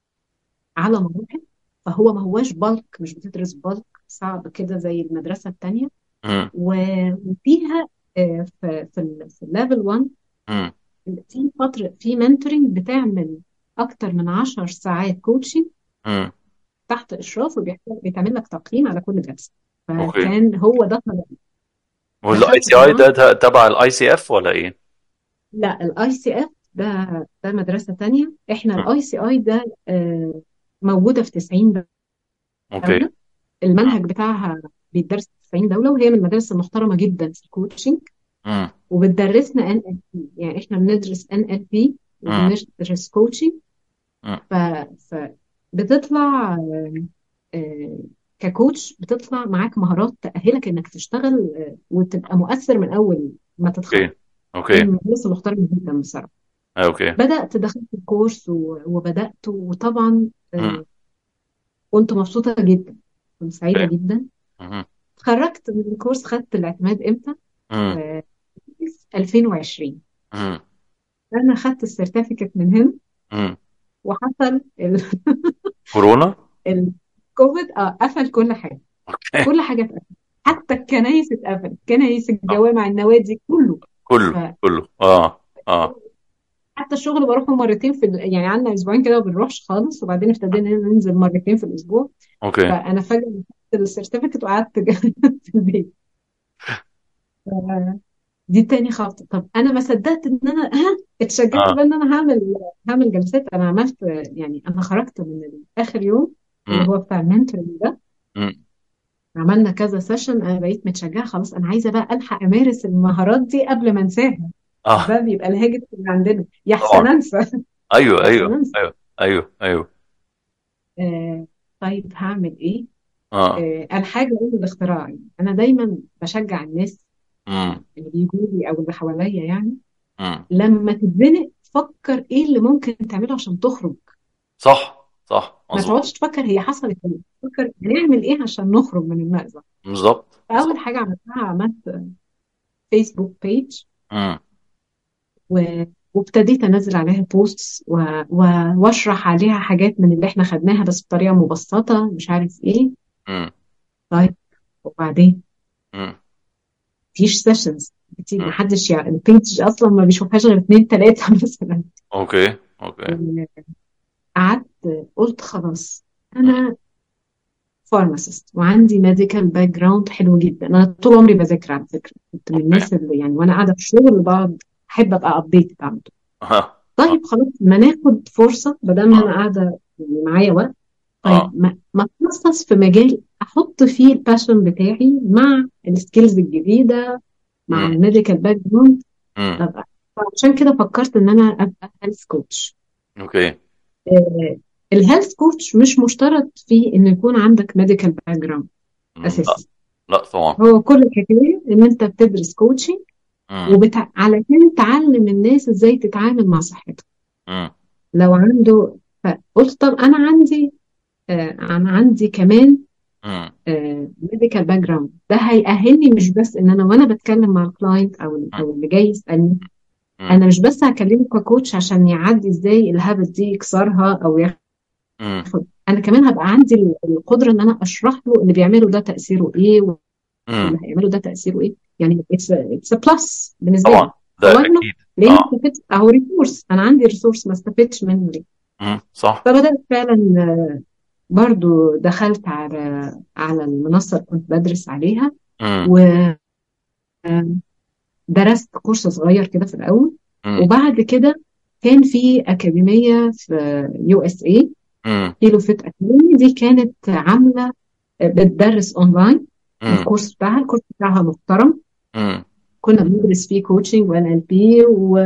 على مراحل فهو ما هواش بالك مش بتدرس بالك صعب كده زي المدرسه التانيه مم. و- وفيها آه، في في ال- في الليفل 1 مم. في فتره في منتورنج بتعمل اكتر من 10 ساعات كوتشنج مم. تحت اشراف وبيتعمل لك تقييم على كل جلسه اوكي فكان هو ده طلبي والاي دخلت سي اي طبعا ده ت- تبع الاي سي اف ولا ايه؟ لا الاي سي اف ده ده مدرسه تانية احنا مم. الاي سي اي ده آه، موجوده في 90 اوكي دوله المنهج بتاعها بيتدرس في 90 دوله وهي من المدارس المحترمه جدا في الكوتشنج مم. وبتدرسنا ان ال بي يعني احنا بندرس ان ال بي امم وبندرس كوتشنج امم ف... فبتطلع آه، آه، ككوتش بتطلع معاك مهارات تأهلك انك تشتغل آه، وتبقى مؤثر من اول ما تتخرج اوكي اوكي كان مدرسة محترمة جدا بصراحة آه، اوكي بدأت دخلت الكورس و- وبدأت وطبعا امم آه، كنت مبسوطة جدا كنت سعيدة اوكي جدا امم اتخرجت من الكورس خدت الاعتماد امتى؟ امم آه، في 2020 امم انا خدت السيرتيفيكت من هنا امم وحصل ال- كورونا الكوفيد اه قفل كل حاجة اوكي كل حاجة اتقفلت حتى الكنايس اتقفلت كنايس آه. الجوامع النوادي كله كله كله اه اه حتى الشغل بروحه مرتين في ال... يعني عندنا اسبوعين كده ما بنروحش خالص وبعدين ابتدينا ننزل مرتين في الاسبوع اوكي فانا فجأة خدت السيرتيفيكت وقعدت في البيت دي تاني خطوة طب انا ما صدقت ان انا ها اتشجعت اه بقى ان انا هعمل هعمل جلسات انا عملت يعني انا خرجت من اخر يوم اللي امم هو بتاع المنتورنج ده امم عملنا كذا سيشن انا بقيت متشجعه خلاص انا عايزه بقى الحق امارس المهارات دي قبل ما انساها اه ده بيبقى الهاجس اللي عندنا يا احسن طبعا انسى ايوه يا احسن ايوه انسى ايوه ايوه ايوه آه طيب هعمل ايه اه آه الحاجه ام الاختراع يعني انا دايما بشجع الناس امم اللي بيجوا لي او اللي حواليا يعني امم لما تتزنق فكر ايه اللي ممكن تعمله عشان تخرج صح صح ما مظبوط تقعدش تفكر هي حصلت ايه فكر هنعمل ايه عشان نخرج من المأزق بالظبط فاول بالظبط حاجه عملتها عملت فيسبوك بيج امم و... وابتديت انزل عليها بوستس و... و... واشرح عليها حاجات من اللي احنا خدناها بس بطريقه مبسطه مش عارف ايه امم طيب وبعدين امم مفيش سيشنز كتير امم محدش يعني البيج اصلا ما بيشوفهاش غير اتنين تلاته مثلا اوكي اوكي قعدت قلت خلاص امم انا فارماسيست وعندي ميديكال باك جراوند حلو جدا انا طول عمري بذاكر على فكره كنت من اوكي الناس اللي يعني وانا قاعده في الشغل بقعد احب ابقى ابديت على طول اه اه طيب خلاص ما ناخد فرصه ما دام اه انا قاعده يعني معايا وقت اه طيب ما ما اتخصص في مجال احط فيه الباشن بتاعي مع السكيلز الجديده مع امم الميديكال باك جراوند امم عشان كده فكرت ان انا ابقى هيلث كوتش اوكي الهيلث كوتش مش مشترط فيه ان يكون عندك ميديكال باك جراوند مم، لا اساسي لا طبعا هو كل الحكايه ان انت بتدرس كوتشنج امم وبتع... علشان تعلم الناس ازاي تتعامل مع صحتها امم لو عنده فقلت طب انا عندي آه انا عندي كمان امم ميديكال باك جراوند ده هيأهلني مش بس ان انا وانا بتكلم مع الكلاينت او او اللي جاي يسألني امم انا مش بس هكلمه ككوتش عشان يعدي ازاي الهابت دي يكسرها او امم ياخد انا كمان هبقى عندي القدره ان انا اشرح له اللي بيعمله ده تأثيره ايه واللي امم هيعمله ده تأثيره ايه يعني اتس اتس بلس بالنسبه لي طبعا ده فواجنه اكيد ليه اه استفدت اهو ريسورس انا عندي ريسورس ما استفدتش منه ليه امم صح فبدأت فعلا آه، برضو دخلت على على المنصة اللي كنت بدرس عليها امم ودرست كورس صغير كده في الأول امم وبعد كده كان في أكاديمية في يو اس اي امم كيلو فيت أكاديمي دي كانت عاملة بتدرس أونلاين امم الكورس بتاعها الكورس بتاعها محترم امم كنا بندرس فيه كوتشنج وان ال بي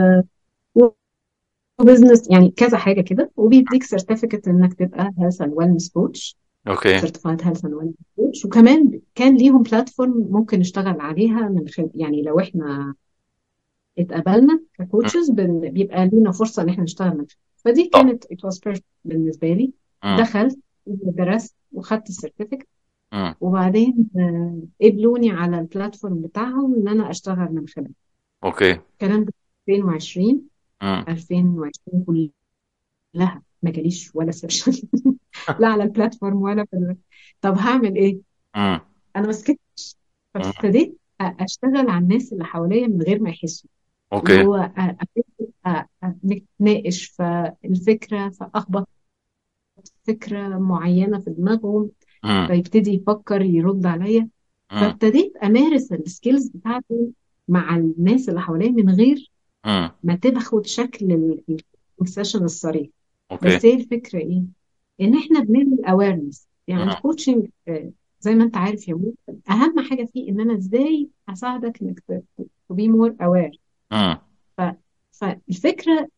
وبزنس يعني كذا حاجة كده وبيديك سيرتيفيكت انك تبقى هيلث اند ويلنس كوتش اوكي سيرتيفايد هيلث اند ويلنس كوتش وكمان كان ليهم بلاتفورم ممكن نشتغل عليها من خلال يعني لو احنا اتقبلنا امم ككوتشز بن- بيبقى لينا فرصة ان احنا نشتغل من خلال فدي طب كانت it was perfect بالنسبة لي امم دخلت ودرست وخدت السيرتيفيكت امم وبعدين آه، قبلوني على البلاتفورم بتاعهم ان انا اشتغل من خلال اوكي الكلام ده 2020 امم 2020 كلها ما جاليش ولا سيشن لا على البلاتفورم ولا في ال... طب هعمل ايه؟ امم انا ما سكتش امم فابتديت أ- اشتغل على الناس اللي حواليا من غير ما يحسوا اللي اوكي هو أ- أ- أ- نتناقش فالفكره فاخبط فكره معينه في دماغهم امم فيبتدي يفكر يرد عليا امم فابتديت امارس السكيلز بتاعتي مع الناس اللي حواليا من غير امم ما تاخد شكل السيشن الصريح اوكي بس هي الفكره ايه؟ ان احنا بنعمل اويرنس يعني امم الكوتشنج آه، زي ما انت عارف يا مو اهم حاجه فيه ان انا ازاي اساعدك انك to be more aware امم ف... فالفكره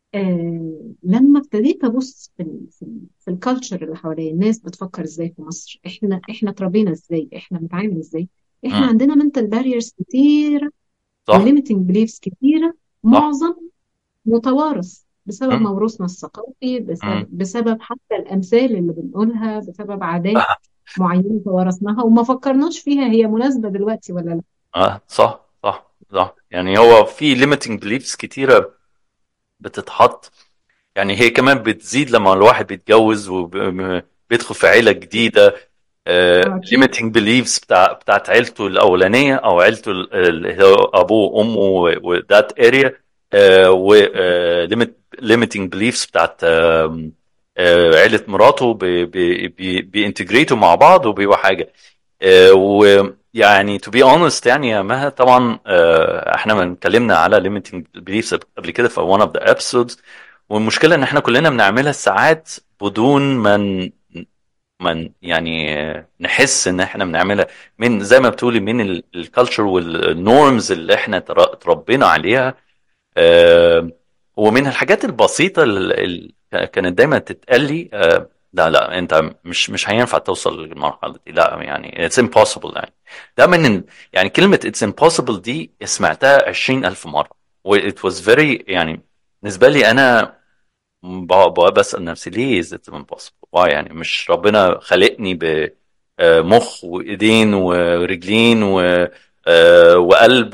آه لما ابتديت ابص في ال في, ال في الكالتشر اللي حواليا الناس بتفكر ازاي في مصر احنا احنا اتربينا ازاي احنا بنتعامل ازاي احنا مم. عندنا منتال باريرز كتيره صح وليميتنج بليفز كتيره صح معظم متوارث بسبب مم. موروثنا الثقافي بسبب, مم. بسبب حتى الامثال اللي بنقولها بسبب عادات معينه توارثناها وما فكرناش فيها هي مناسبه دلوقتي ولا لا اه صح صح صح يعني هو في limiting beliefs كتيرة بتتحط يعني هي كمان بتزيد لما الواحد بيتجوز وبيدخل في عيلة جديدة اه اكيد limiting beliefs بتاع بتاعت عيلته الأولانية أو عيلته ال- اللي هو أبوه وأمه و that area آه، و آه، limit- limiting beliefs بتاعت آم، آه، عيلة مراته بي- بي- بي- بينتجريتوا مع بعض وبيبقوا حاجة آه، ويعني to be honest يعني يا مها طبعا آه، احنا ما اتكلمنا على limiting beliefs قبل كده في one of the episodes والمشكلة ان احنا كلنا بنعملها ساعات بدون ما ن- ما يعني آه، نحس ان احنا بنعملها من زي ما بتقولي من الكالتشر والنورمز اللي احنا تر- اتربينا عليها آه، ومن الحاجات البسيطة اللي كانت دايما تتقال لي آه، لا لا انت مش مش هينفع توصل للمرحلة دي لا يعني it's impossible يعني ده من ال- يعني كلمة it's impossible دي سمعتها عشرين ألف مرة و it was very يعني بالنسبة لي أنا ب- ب- بسأل نفسي ليه is it impossible why يعني مش ربنا خلقني بمخ وإيدين ورجلين و آه، وقلب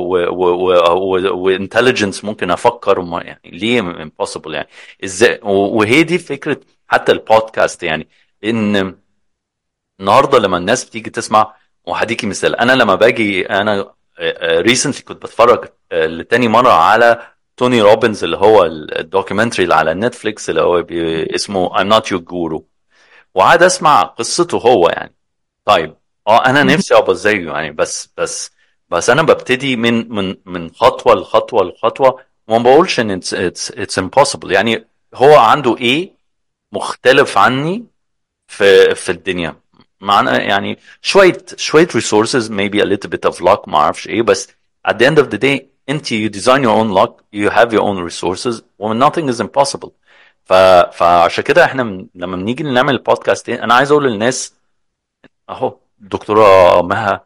وانتليجنس ممكن افكر وما يعني ليه امبوسيبل يعني ازاي و- وهي دي فكره حتى البودكاست يعني ان النهارده لما الناس بتيجي تسمع وهديكي مثال انا لما باجي انا ريسنتلي كنت بتفرج آه، لتاني مره على توني روبنز اللي هو الدوكيومنتري اللي على نتفليكس اللي هو بي اسمه I'm not your guru وقعد اسمع قصته هو يعني طيب اه انا نفسي ابقى زيه يعني بس بس بس انا ببتدي من من من خطوه لخطوه لخطوه وما بقولش ان اتس اتس اتس امبوسيبل يعني هو عنده ايه مختلف عني في في الدنيا معنا يعني شويه شويه resources maybe a little bit of luck ما اعرفش ايه بس at the end of the day انت you design your own luck you have your own resources و nothing is impossible ف فعشان كده احنا من- لما بنيجي نعمل البودكاست انا عايز اقول للناس اهو دكتورة مها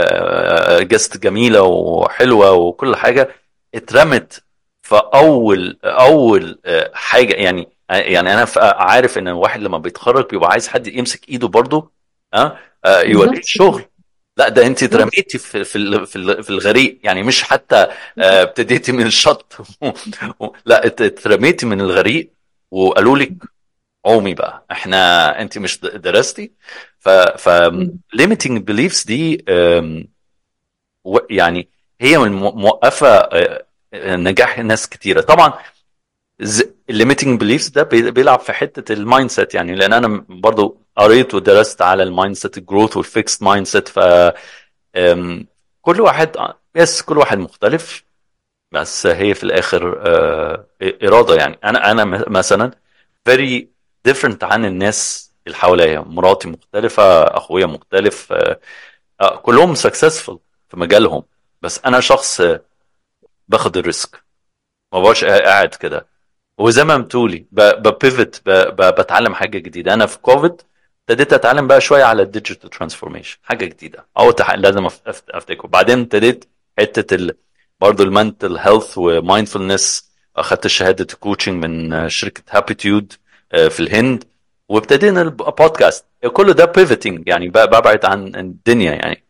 جست جميلة وحلوة وكل حاجة اترمت في اول اول آه، حاجة يعني يعني انا ف- عارف ان الواحد لما بيتخرج بيبقى عايز حد يمسك ايده برضه ها آه، يوريه بالظبط الشغل لا ده انت بالظبط اترميتي في في ال- في ال- في الغريق يعني مش حتى آه، ابتديتي من الشط لا ات- اترميتي من الغريق وقالوا لك عومي بقى احنا انت مش د- درستي ف ف مم. limiting beliefs دي أم، و- يعني هي من مو- موقفه أه، نجاح ناس كتيره طبعا الليميتنج بليفز ده بي- بيلعب في حته المايند سيت يعني لان انا برضو قريت ودرست على المايند سيت الجروث والفيكست مايند سيت ف أم، كل واحد يس كل واحد مختلف بس هي في الاخر آه، اراده يعني انا انا م- مثلا very different عن الناس اللي حواليا مراتي مختلفه اخويا مختلف آه، آه، كلهم successful في مجالهم بس انا شخص آه، باخد الريسك ما بقاش قاعد كده وزي ما بتقولي ببيفت بتعلم حاجه جديده انا في كوفيد ابتديت اتعلم بقى شويه على الديجيتال ترانسفورميشن حاجه جديده او تح... لازم أف- أف- افتكر بعدين ابتديت حته ال... برضه المنتل هيلث ومايندفولنس اخدت شهاده كوتشنج من آه، شركه هابيتيود في الهند وابتدينا البودكاست كل ده بيفتنج يعني ب- ببعد عن الدنيا يعني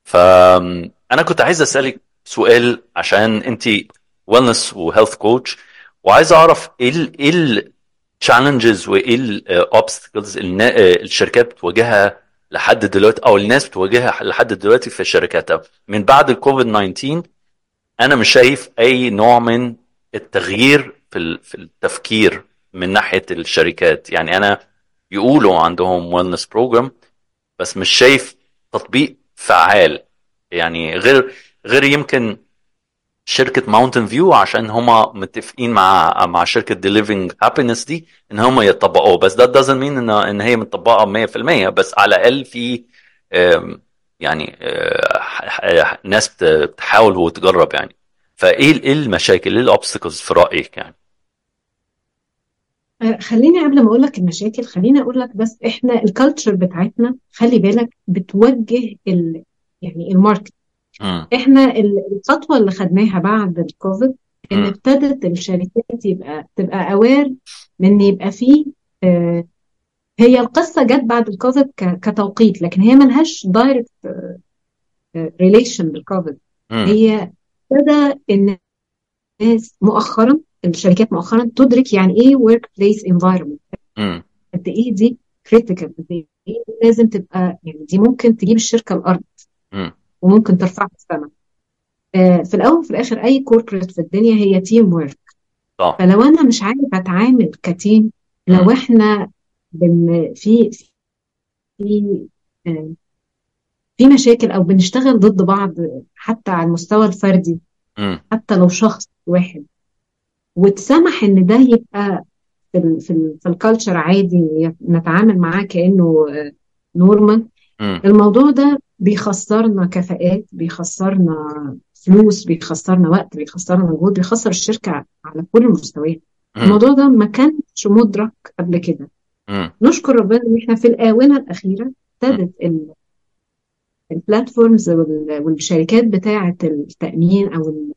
فانا كنت عايز اسالك سؤال عشان انت ويلنس وهيلث كوتش وعايز اعرف ايه ال ايه التشالنجز وايه الاوبستكلز الشركات بتواجهها لحد دلوقتي او الناس بتواجهها لحد دلوقتي في شركاتها من بعد الكوفيد 19 انا مش شايف اي نوع من التغيير في ال- في التفكير من ناحيه الشركات يعني انا يقولوا عندهم ويلنس بروجرام بس مش شايف تطبيق فعال يعني غير غير يمكن شركة ماونتن فيو عشان هما متفقين مع مع شركة ديليفينج هابينس دي ان هما يطبقوه بس ده doesn't mean ان ان هي مطبقة 100% بس على الاقل في آم، يعني آه، ح- ح- ناس بت- بتحاول وتجرب يعني فايه ال- ايه المشاكل ايه الاوبستكلز في رأيك يعني آه، خليني قبل ما اقول لك المشاكل خليني اقول لك بس احنا الكالتشر بتاعتنا خلي بالك بتوجه ال يعني الماركت مم. احنا ال- الخطوه اللي خدناها بعد الكوفيد ان مم. ابتدت الشركات يبقى تبقى اوير من يبقى فيه آه، هي القصه جت بعد الكوفيد ك- كتوقيت لكن هي ملهاش دايركت ريليشن بالكوفيد مم. هي ابتدى ان الناس مؤخرا الشركات مؤخرا تدرك يعني ايه ورك بليس انفايرمنت مم. قد ايه دي كريتيكال قد ايه لازم تبقى يعني دي ممكن تجيب الشركه الارض مم. وممكن ترفعها السما آه، في الاول وفي الاخر اي كوربريت في الدنيا هي تيم ورك صح فلو انا مش عارف اتعامل كتيم مم. لو احنا بن في في آه، في مشاكل او بنشتغل ضد بعض حتى على المستوى الفردي مم. حتى لو شخص واحد وتسمح ان ده يبقى في ال في ال في الكالتشر عادي نتعامل معاه كانه نورمال مم. الموضوع ده بيخسرنا كفاءات بيخسرنا فلوس بيخسرنا وقت بيخسرنا مجهود بيخسر الشركه على كل المستويات مم. الموضوع ده ما كانش مدرك قبل كده مم. نشكر ربنا ان احنا في الاونه الاخيره مم. ابتدت ال- البلاتفورمز وال- والشركات بتاعه التامين او ال-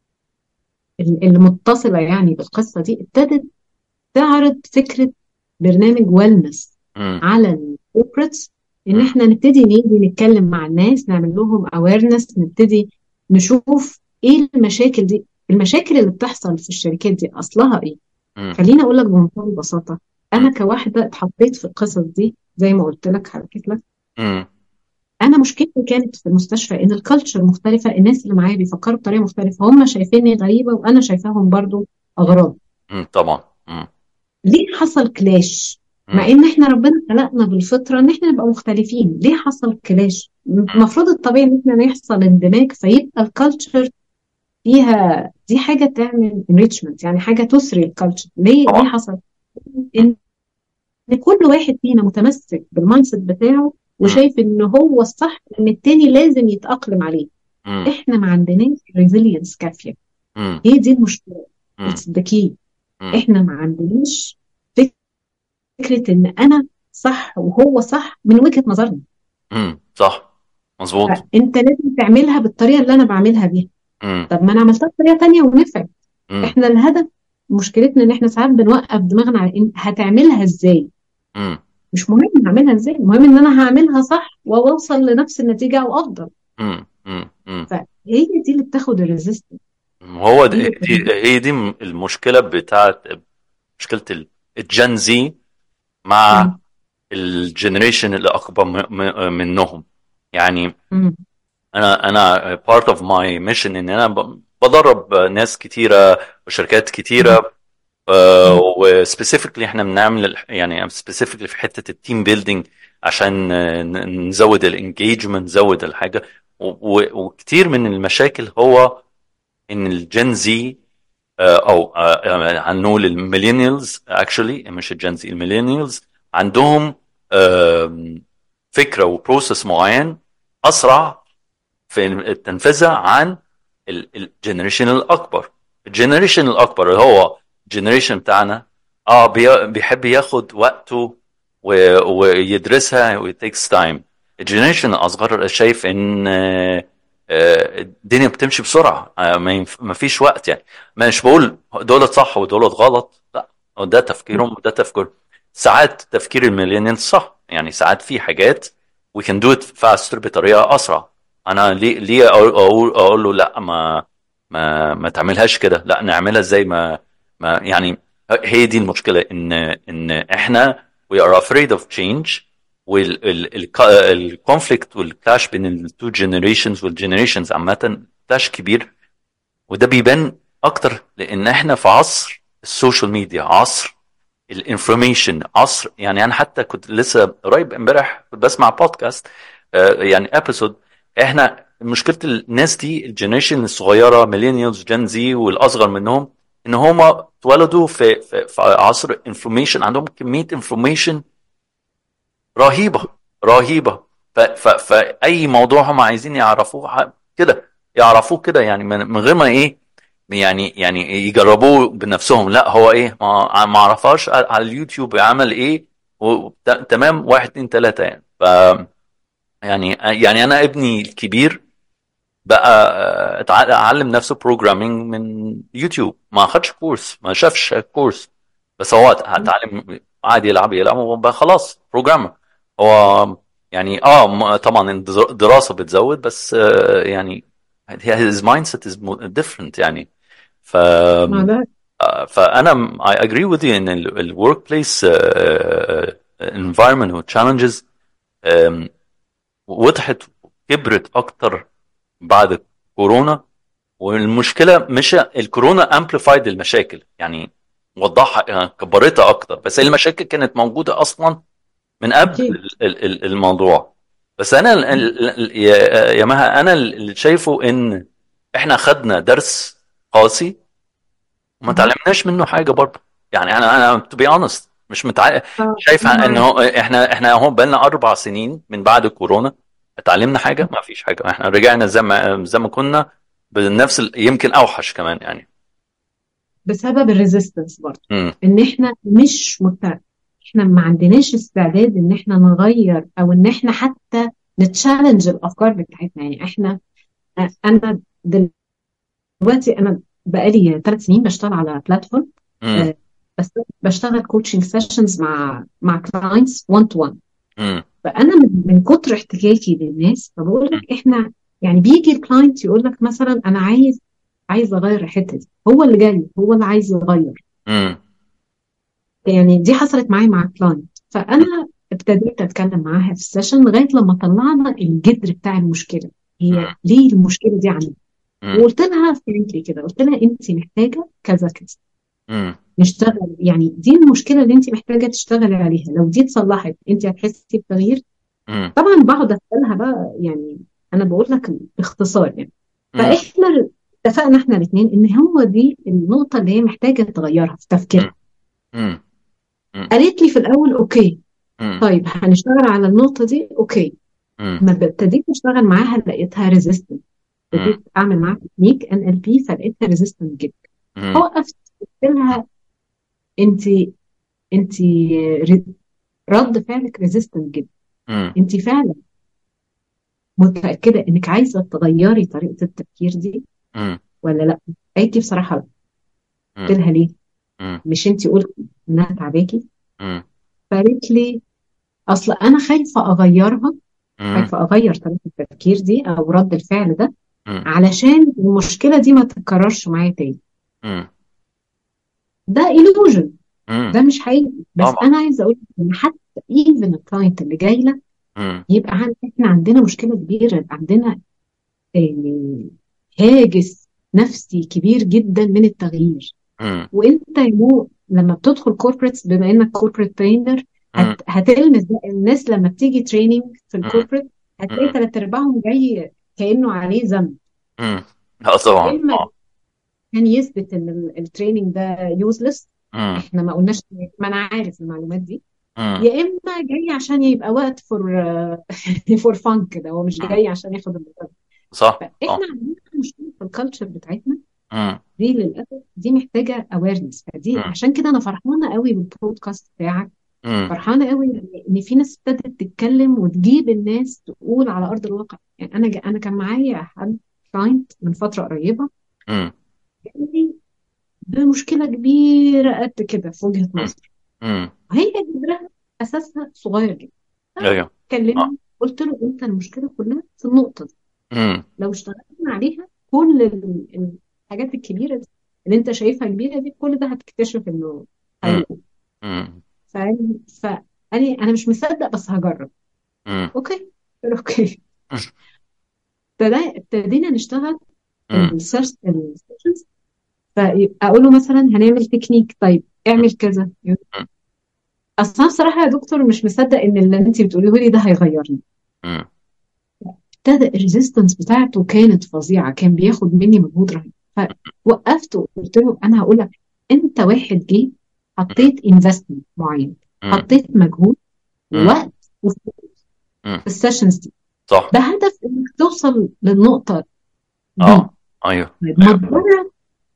ال- اللي متصله يعني بالقصه دي ابتدت تعرض فكره برنامج ويلنس مم. على الكوربريتس ان مم. احنا نبتدي نيجي نتكلم مع الناس نعمل لهم اويرنس نبتدي نشوف ايه المشاكل دي المشاكل اللي بتحصل في الشركات دي اصلها ايه مم. خليني اقول لك بمنتهى البساطه انا مم. كواحده اتحطيت في القصص دي زي ما قلت لك حكيت لك مم. انا مشكلتي كانت في المستشفى ان الكالتشر مختلفه الناس اللي معايا بيفكروا بطريقه مختلفه هم شايفيني غريبه وانا شايفاهم برضو اغراب مم. طبعا مم. ليه حصل كلاش مع مم. ان احنا ربنا خلقنا بالفطره ان احنا نبقى مختلفين ليه حصل كلاش مم. المفروض الطبيعي ان احنا يحصل اندماج فيبقى الكالتشر فيها دي حاجه تعمل انريتشمنت يعني حاجه تسري الكالتشر ليه ليه طبعا حصل ان إن كل واحد فينا متمسك بالمايند سيت بتاعه مم. وشايف ان هو الصح ان التاني لازم يتأقلم عليه مم. احنا ما عندناش ريزيلينس كافيه مم. هي دي المشكله مم. اتس ذا كي مم. احنا ما عندناش فكره ان انا صح وهو صح من وجهه نظرنا مم. صح مظبوط فانت لازم تعملها بالطريقه اللي انا بعملها بيها مم. طب ما انا عملتها بطريقه تانيه ونفعت مم. احنا الهدف مشكلتنا ان احنا ساعات بنوقف دماغنا على ان هتعملها ازاي مم. مش مهم هعملها ازاي المهم ان انا هعملها صح واوصل لنفس النتيجه او افضل مم. مم. مم. فهي دي اللي بتاخد الريزيستنس هو دي دي اللي هي دي المشكلة بتاعت مشكلة الجن زي مع مم. الجنريشن اللي أكبر م- م- منهم يعني مم. أنا أنا part of my mission إن أنا ب- بدرب ناس كتيرة وشركات مم. كتيرة وسبيسيفيكلي احنا بنعمل ال- يعني سبيسيفيكلي في حته التيم بيلدينج عشان آه، ن- نزود الانجيجمنت نزود الحاجه و- و- وكتير من المشاكل هو ان الجن زي او آه، هنقول الميلينيالز اكشولي مش الجن زي الميلينيالز عندهم آم، فكره وبروسيس معين اسرع في التنفيذها عن الجنريشن الاكبر الجنريشن الاكبر اللي هو الجنريشن بتاعنا اه بي- بيحب ياخد وقته و- ويدرسها ويتيكس تايم الجنريشن الاصغر شايف ان آه، آه، الدنيا بتمشي بسرعه آه، ما ينف- ما فيش وقت يعني مش بقول دولت صح ودولت غلط لا هو ده تفكيرهم وده تفكير ساعات تفكير الميلينيال صح يعني ساعات في حاجات we can do it faster بطريقه اسرع انا ليه ليه اقول اقول, أقول له لا ما ما ما تعملهاش كده لا نعملها زي ما ما يعني هي دي المشكله ان ان احنا we are afraid of change والكونفليكت والكلاش بين التو جنريشنز والجنريشنز عامه كلاش كبير وده بيبان اكتر لان احنا في عصر السوشيال ميديا عصر الانفورميشن عصر يعني انا حتى كنت لسه قريب امبارح كنت بسمع بودكاست آه، يعني ابيسود احنا مشكله الناس دي الجنريشن الصغيره ميلينيالز جن زي والاصغر منهم ان هم اتولدوا في في, في عصر انفورميشن عندهم كميه انفورميشن رهيبه رهيبه ف- ف- فاي موضوع هم عايزين يعرفوه ح- كده يعرفوه كده يعني من من غير ما ايه يعني يعني يجربوه بنفسهم لا هو ايه ما ما اعرفهاش على اليوتيوب يعمل ايه و- ت- تمام واحد اتنين تلاته يعني ف يعني يعني انا ابني الكبير بقى آه، اتع- اتعلم نفسه بروجرامينج من يوتيوب ما خدش كورس ما شافش كورس بس هو اتعلم قاعد يلعب يلعب وبقى خلاص بروجرامر هو يعني اه م- طبعا الدراسه بتزود بس آه، يعني his mindset is mo- different يعني ف ما ده آه، فانا I agree with you ان ال ال workplace آه، آه، environment و challenges آم، وضحت كبرت اكتر بعد كورونا والمشكله مش الكورونا امبليفايد المشاكل يعني وضحها يعني كبرتها اكتر بس المشاكل كانت موجوده اصلا من قبل أكيد ال- ال- ال- الموضوع بس انا ال- ال- ال- يا يا مها انا اللي شايفه ان احنا خدنا درس قاسي وما مهم. تعلمناش منه حاجه برضه يعني انا انا تو بي اونست مش متع... آه، شايف أنا ان معاك هو احنا احنا اهو بقالنا اربع سنين من بعد كورونا اتعلمنا حاجه ما فيش حاجه احنا رجعنا زي ما زي ما كنا بنفس ال... يمكن اوحش كمان يعني بسبب الريزيستنس برضه امم ان احنا مش مت... احنا ما عندناش استعداد ان احنا نغير او ان احنا حتى نتشالنج الافكار بتاعتنا يعني احنا انا دلوقتي انا بقالي ثلاث سنين بشتغل على بلاتفورم امم بس بشتغل كوتشنج سيشنز مع مع كلاينتس 1 تو 1 امم فانا من, من كتر احتكاكي بالناس فبقول لك احنا يعني بيجي الكلاينت يقول لك مثلا انا عايز عايز اغير الحته دي هو اللي جاي هو اللي عايز يغير امم يعني دي حصلت معايا مع كلاينت فانا ابتديت اتكلم معاها في السيشن لغايه لما طلعنا الجذر بتاع المشكله هي ليه المشكله دي عندي وقلت لها فرانكلي كده قلت لها انت محتاجه كذا كذا امم نشتغل يعني دي المشكله اللي انت محتاجه تشتغلي عليها لو دي اتصلحت انت هتحسي بتغيير امم طبعا بقعد اسالها بقى يعني انا بقول لك باختصار يعني فاحنا اتفقنا احنا الاثنين ان هو دي النقطه اللي هي محتاجه تغيرها في تفكيرها امم قالت لي في الاول اوكي امم طيب هنشتغل على النقطه دي اوكي لما ابتديت اشتغل معاها لقيتها ريزيستنت ابتديت اعمل معاها تكنيك ان ال بي فلقيتها ريزيستنت جدا وقفت قلت لها انت انت رد فعلك ريزيستنت جدا انت فعلا متاكده انك عايزه تغيري طريقه التفكير دي ولا لا قالت لي بصراحه لا قلت لها ليه مش انت قلتي انها تعباكي فقالت لي اصل انا خايفه اغيرها خايفه اغير طريقه التفكير دي او رد الفعل ده علشان المشكله دي ما تتكررش معايا تاني ده illusion ده مش حقيقي بس طبعا. انا عايزه اقول ان حتى ايفن الكلاينت اللي جاي لك يبقى عن... احنا عندنا مشكله كبيره يبقى عندنا يعني هاجس نفسي كبير جدا من التغيير وانت يا مو لما بتدخل كوربريتس بما انك كوربريت ترينر هت... هتلمس بقى الناس لما بتيجي تريننج في الكوربريت هتلاقي ثلاث ارباعهم جاي كانه عليه ذنب اه طبعا اما آه. كان يثبت ان ال- التريننج ده يوزلس مم. احنا ما قلناش ما انا عارف المعلومات دي مم. يا اما جاي عشان يبقى وقت فور فور فان كده هو مش جاي عشان ياخد المكان صح فاحنا اه عندنا مشكله في الكالتشر بتاعتنا مم. دي للاسف دي محتاجه اويرنس فدي مم. عشان كده انا فرحانه قوي بالبودكاست بتاعك مم. فرحانه قوي ان إن في ناس ابتدت تتكلم وتجيب الناس تقول على ارض الواقع يعني انا جا- انا كان معايا حد كلاينت من فتره قريبه مم. قال لي بمشكله كبيره قد كده في وجهه نظري مم. وهي جذرها اساسها صغير جدا ايوه كلمني قلت له انت المشكله كلها في النقطه دي مم. لو اشتغلنا عليها كل ال- الحاجات الكبيره دي اللي انت شايفها كبيره دي كل ده هتكتشف انه هيقوم مم. فقال فقال لي انا مش مصدق بس هجرب مم. اوكي قلت له اوكي ابتدى- ابتدينا نشتغل مم. السيشنز فاقول له مثلا هنعمل تكنيك طيب اعمل كذا اصل انا بصراحه يا دكتور مش مصدق ان اللي انت بتقوليه لي ده هيغيرني مم. ابتدى الريزيستنس بتاعته كانت فظيعه كان بياخد مني مجهود رهيب فوقفته وقلت له انا هقول لك انت واحد جه حطيت انفستمنت معين مم. حطيت مجهود مم. ووقت وفلوس مم. في السيشنز دي صح بهدف انك توصل للنقطه دي اه ايوه طيب ما تجرب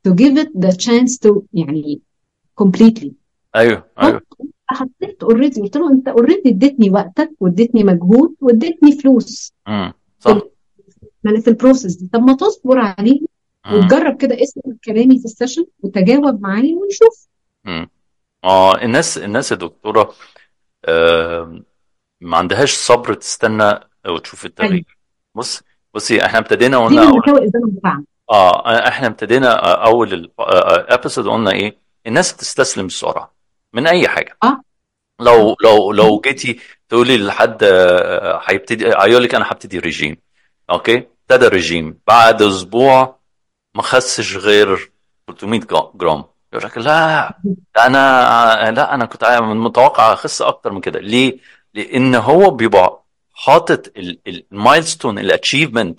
to give it the chance to يعني completely ايوه ايوه حطيت اوريدي قلت له انت اوريدي اديتني وقتك واديتني مجهود واديتني فلوس امم صح ما في البروسيس دي طب ما تصبر عليه وتجرب كده اسمع كلامي في السيشن وتجاوب معايا ونشوف امم اه الناس الناس يا دكتوره آه ما عندهاش صبر تستنى وتشوف التغيير ايوه بص بصي احنا ابتدينا دي قلنا من اول مساوئ الزمن بتاعنا اه احنا ابتدينا اول الابيسود قلنا ايه الناس بتستسلم بسرعه من اي حاجه اه لو لو لو جيتي تقولي لحد آه، هيبتدي هيقول لك انا هبتدي ريجيم اوكي ابتدى الريجيم بعد اسبوع ما خسش غير 300 جا- جرام يقول لك لا ده انا لا انا كنت عا- متوقع اخس اكتر من كده ليه؟ لان هو بيبقى حاطط المايلستون الاتشيفمنت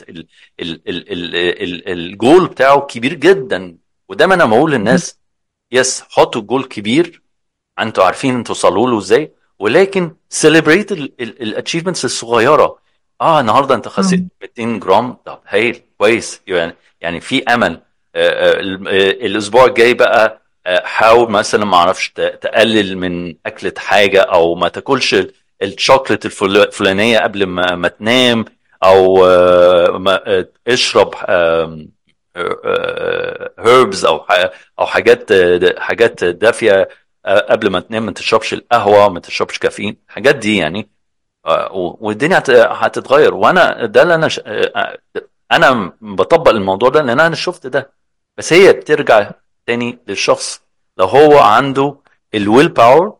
الجول بتاعه كبير جدا ودايما انا بقول للناس يس حطوا جول كبير انتوا عارفين توصلوا له ازاي ولكن سيلبريت الاتشيفمنتس الصغيره اه النهارده انت خسيت 200 جرام طب هايل كويس يعني يعني في امل آه، آه، ال- آه، الاسبوع الجاي بقى آه، حاول مثلا ما اعرفش ت- تقلل من اكله حاجه او ما تاكلش ال- الشوكليت الفل- الفلانيه قبل ما, ما تنام او آه، ما آه، اشرب هيربز او ح- او حاجات آه، حاجات دافيه آه، قبل ما تنام ما تشربش القهوه ما تشربش كافيين الحاجات دي يعني آه، و- والدنيا هت- هتتغير وانا ده اللي انا ش... آه، انا بطبق الموضوع ده لان انا شفت ده بس هي بترجع تاني للشخص لو هو عنده الويل باور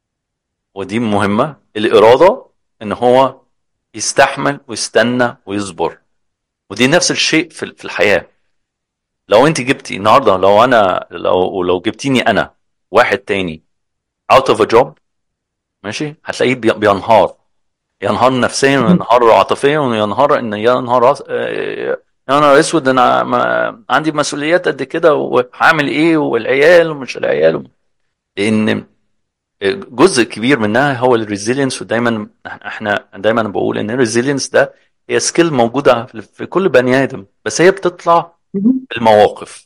ودي مهمه الاراده ان هو يستحمل ويستنى ويصبر ودي نفس الشيء في في الحياه لو انت جبتي النهارده لو انا لو لو جبتيني انا واحد تاني out of a job ماشي هتلاقيه بي- بينهار ينهار نفسيا وينهار عاطفيا وينهار ان ينهار راس- آه، يا نهار اسود انا ما عندي مسؤوليات قد كده وهعمل ايه والعيال ومش العيال لان جزء كبير منها هو الريزيلينس ودايما احنا دايما بقول ان الريزيلينس ده هي سكيل موجوده في كل بني ادم بس هي بتطلع مهم. بالمواقف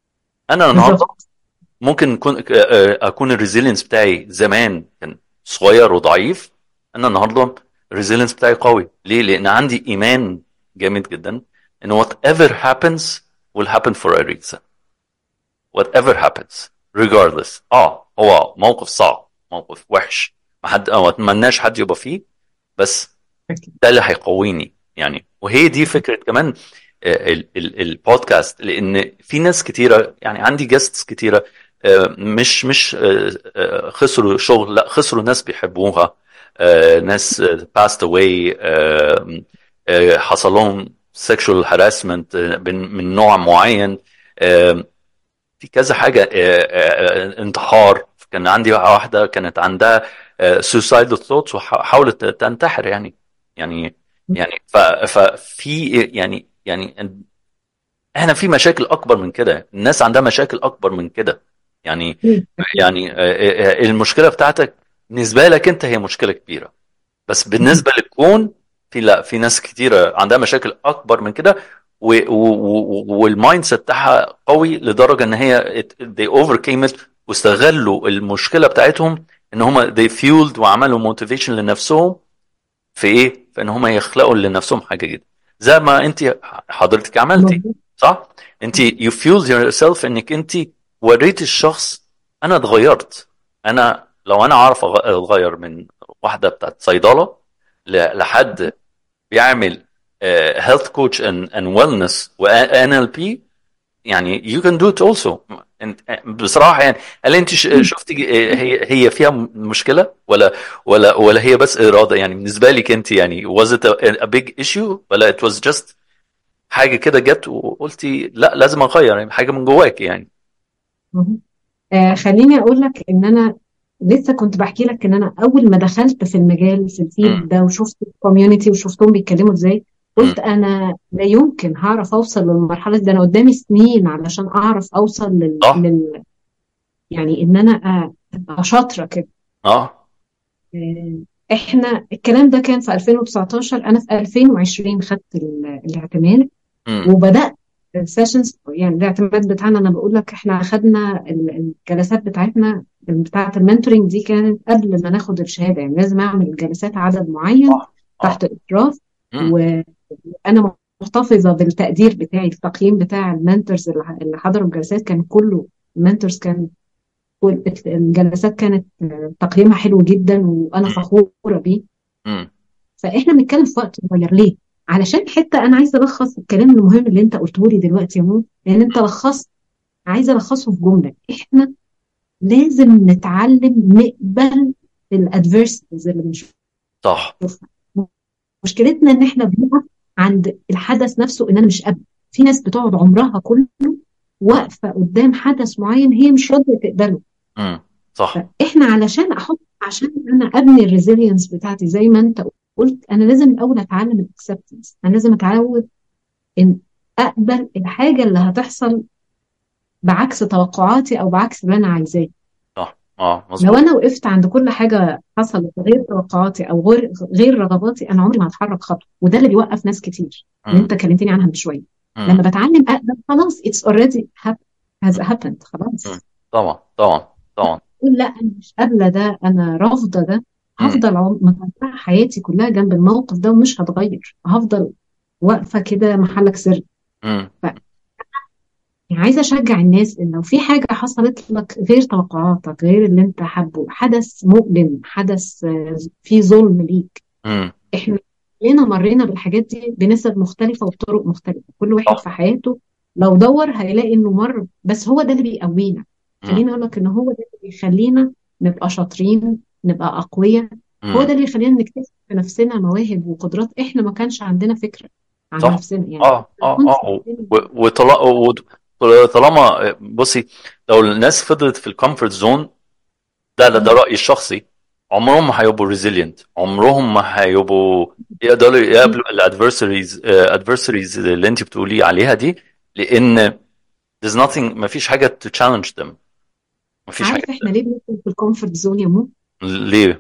انا النهارده بالظبط ممكن يكون اكون الريزيلينس بتاعي زمان كان صغير وضعيف انا النهارده الريزيلينس بتاعي قوي ليه لان عندي ايمان جامد جدا ان whatever happens will happen for a reason whatever happens regardless اه هو موقف صعب موقف وحش ما حد ما اتمناش حد يبقى فيه بس أكيد. ده اللي هيقويني يعني وهي دي فكره كمان آه، ال- ال- البودكاست لان في ناس كتيره يعني عندي جيستس كتيره آه، مش مش آه، آه، خسروا شغل لا خسروا ناس بيحبوها آه، ناس آه، passed away آه، آه، حصل لهم sexual harassment آه، من من نوع معين آه، في كذا حاجة آه، آه، انتحار كان عندي واحدة كانت عندها suicidal thoughts وحاولت تنتحر يعني يعني يعني ف- ففي يعني يعني احنا في مشاكل اكبر من كده الناس عندها مشاكل اكبر من كده يعني مم. يعني آه، آه، المشكلة بتاعتك بالنسبة لك انت هي مشكلة كبيرة بس بالنسبة للكون في لا في ناس كتيرة عندها مشاكل اكبر من كده و- و- و- والمايند سيت بتاعها قوي لدرجة ان هي it- they overcame it واستغلوا المشكلة بتاعتهم ان هم they fueled وعملوا motivation لنفسهم في ايه؟ في ان هم يخلقوا لنفسهم حاجة جديدة زي ما انت حضرتك عملتي مظبوط. صح؟ انت you fueled yourself انك انت وريت الشخص انا اتغيرت انا لو انا عارف أغ- اتغير من واحده بتاعت صيدله ل- لحد بيعمل هيلث كوتش اند ويلنس وان ال بي يعني you can do it also انت بصراحه يعني هل انت ش- شفتي آه، هي هي فيها م- مشكله ولا ولا ولا هي بس اراده يعني بالنسبه لك انت يعني was it a, a big issue ولا it was just حاجه كده جت وقلتي لا لازم اغير يعني حاجه من جواك يعني مهم. آه خليني اقول لك ان انا لسه كنت بحكي لك ان انا اول ما دخلت في المجال في مم. الفيلد ده وشفت الكوميونتي وشفتهم بيتكلموا ازاي قلت انا لا يمكن هعرف اوصل للمرحله دي ده انا قدامي سنين علشان اعرف اوصل لل, صح لل... يعني ان انا أ- ابقى شاطره كده اه آه، احنا الكلام ده كان في 2019 انا في 2020 خدت ال- الاعتماد مم. وبدات السيشنز يعني الاعتماد بتاعنا انا بقول لك احنا اخدنا ال- الجلسات بتاعتنا بتاعه المنتورنج دي كانت قبل ما ناخد الشهاده يعني لازم اعمل الجلسات عدد معين صح اه تحت اشراف مم. وانا محتفظه بالتقدير بتاعي التقييم بتاع المنتورز اللي اللي حضروا الجلسات كان كله المنتورز كان كل- الجلسات كانت تقييمها حلو جدا وانا مم. فخوره بيه مم. فاحنا بنتكلم في وقت صغير ليه؟ علشان حته انا عايزه الخص الكلام المهم اللي انت قلته لي دلوقتي يا مو لان انت لخصت عايزه الخصه في جمله احنا لازم نتعلم نقبل الادفيرسز اللي صح بنشوفها مشكلتنا ان احنا بنقف عند الحدث نفسه ان انا مش قابله في ناس بتقعد عمرها كله واقفه قدام حدث معين هي مش راضيه تقبله مم. صح فاحنا علشان احط عشان انا ابني الريزيلينس بتاعتي زي ما انت قلت انا لازم الاول اتعلم الاكسبتنس انا لازم اتعود ان اقبل الحاجه اللي هتحصل بعكس توقعاتي او بعكس اللي انا عايزاه صح اه لو مظبوط انا وقفت عند كل حاجه حصلت غير توقعاتي او غير غير رغباتي انا عمري ما هتحرك خطوه وده اللي بيوقف ناس كتير اللي مم. انت كلمتني عنها من شويه لما مم. بتعلم اقبل خلاص it's already hap- has happened خلاص مم. طبعا طبعا طبعا اقول لا انا مش قابله ده انا رافضه ده مم. هفضل عم- متابعه حياتي كلها جنب الموقف ده ومش هتغير هفضل واقفه كده محلك سر مم. ف- يعني عايزه اشجع الناس ان لو في حاجه حصلت لك غير توقعاتك غير اللي انت حابه حدث مؤلم حدث آه، فيه ظلم ليك مم. احنا كلنا مرينا بالحاجات دي بنسب مختلفه وبطرق مختلفه كل واحد صح في حياته لو دور هيلاقي انه مر بس هو ده اللي بيقوينا مم. خليني اقول لك ان هو ده اللي بيخلينا نبقى شاطرين نبقى اقوياء هو مم. ده اللي يخلينا نكتشف في نفسنا مواهب وقدرات احنا ما كانش عندنا فكره عن صح نفسنا يعني اه اه كنت اه وطالما بصي لو الناس فضلت في الكومفورت زون ده ده رأيي الشخصي عمرهم ما هيبقوا ريزيلينت عمرهم ما هيبقوا يقدروا يقابلوا الادفرساريز ادفرساريز اللي انت بتقولي عليها دي لان there's nothing ما فيش حاجه to challenge them ما فيش عارف حاجه احنا ليه بندخل في الكومفورت زون يا مو ليه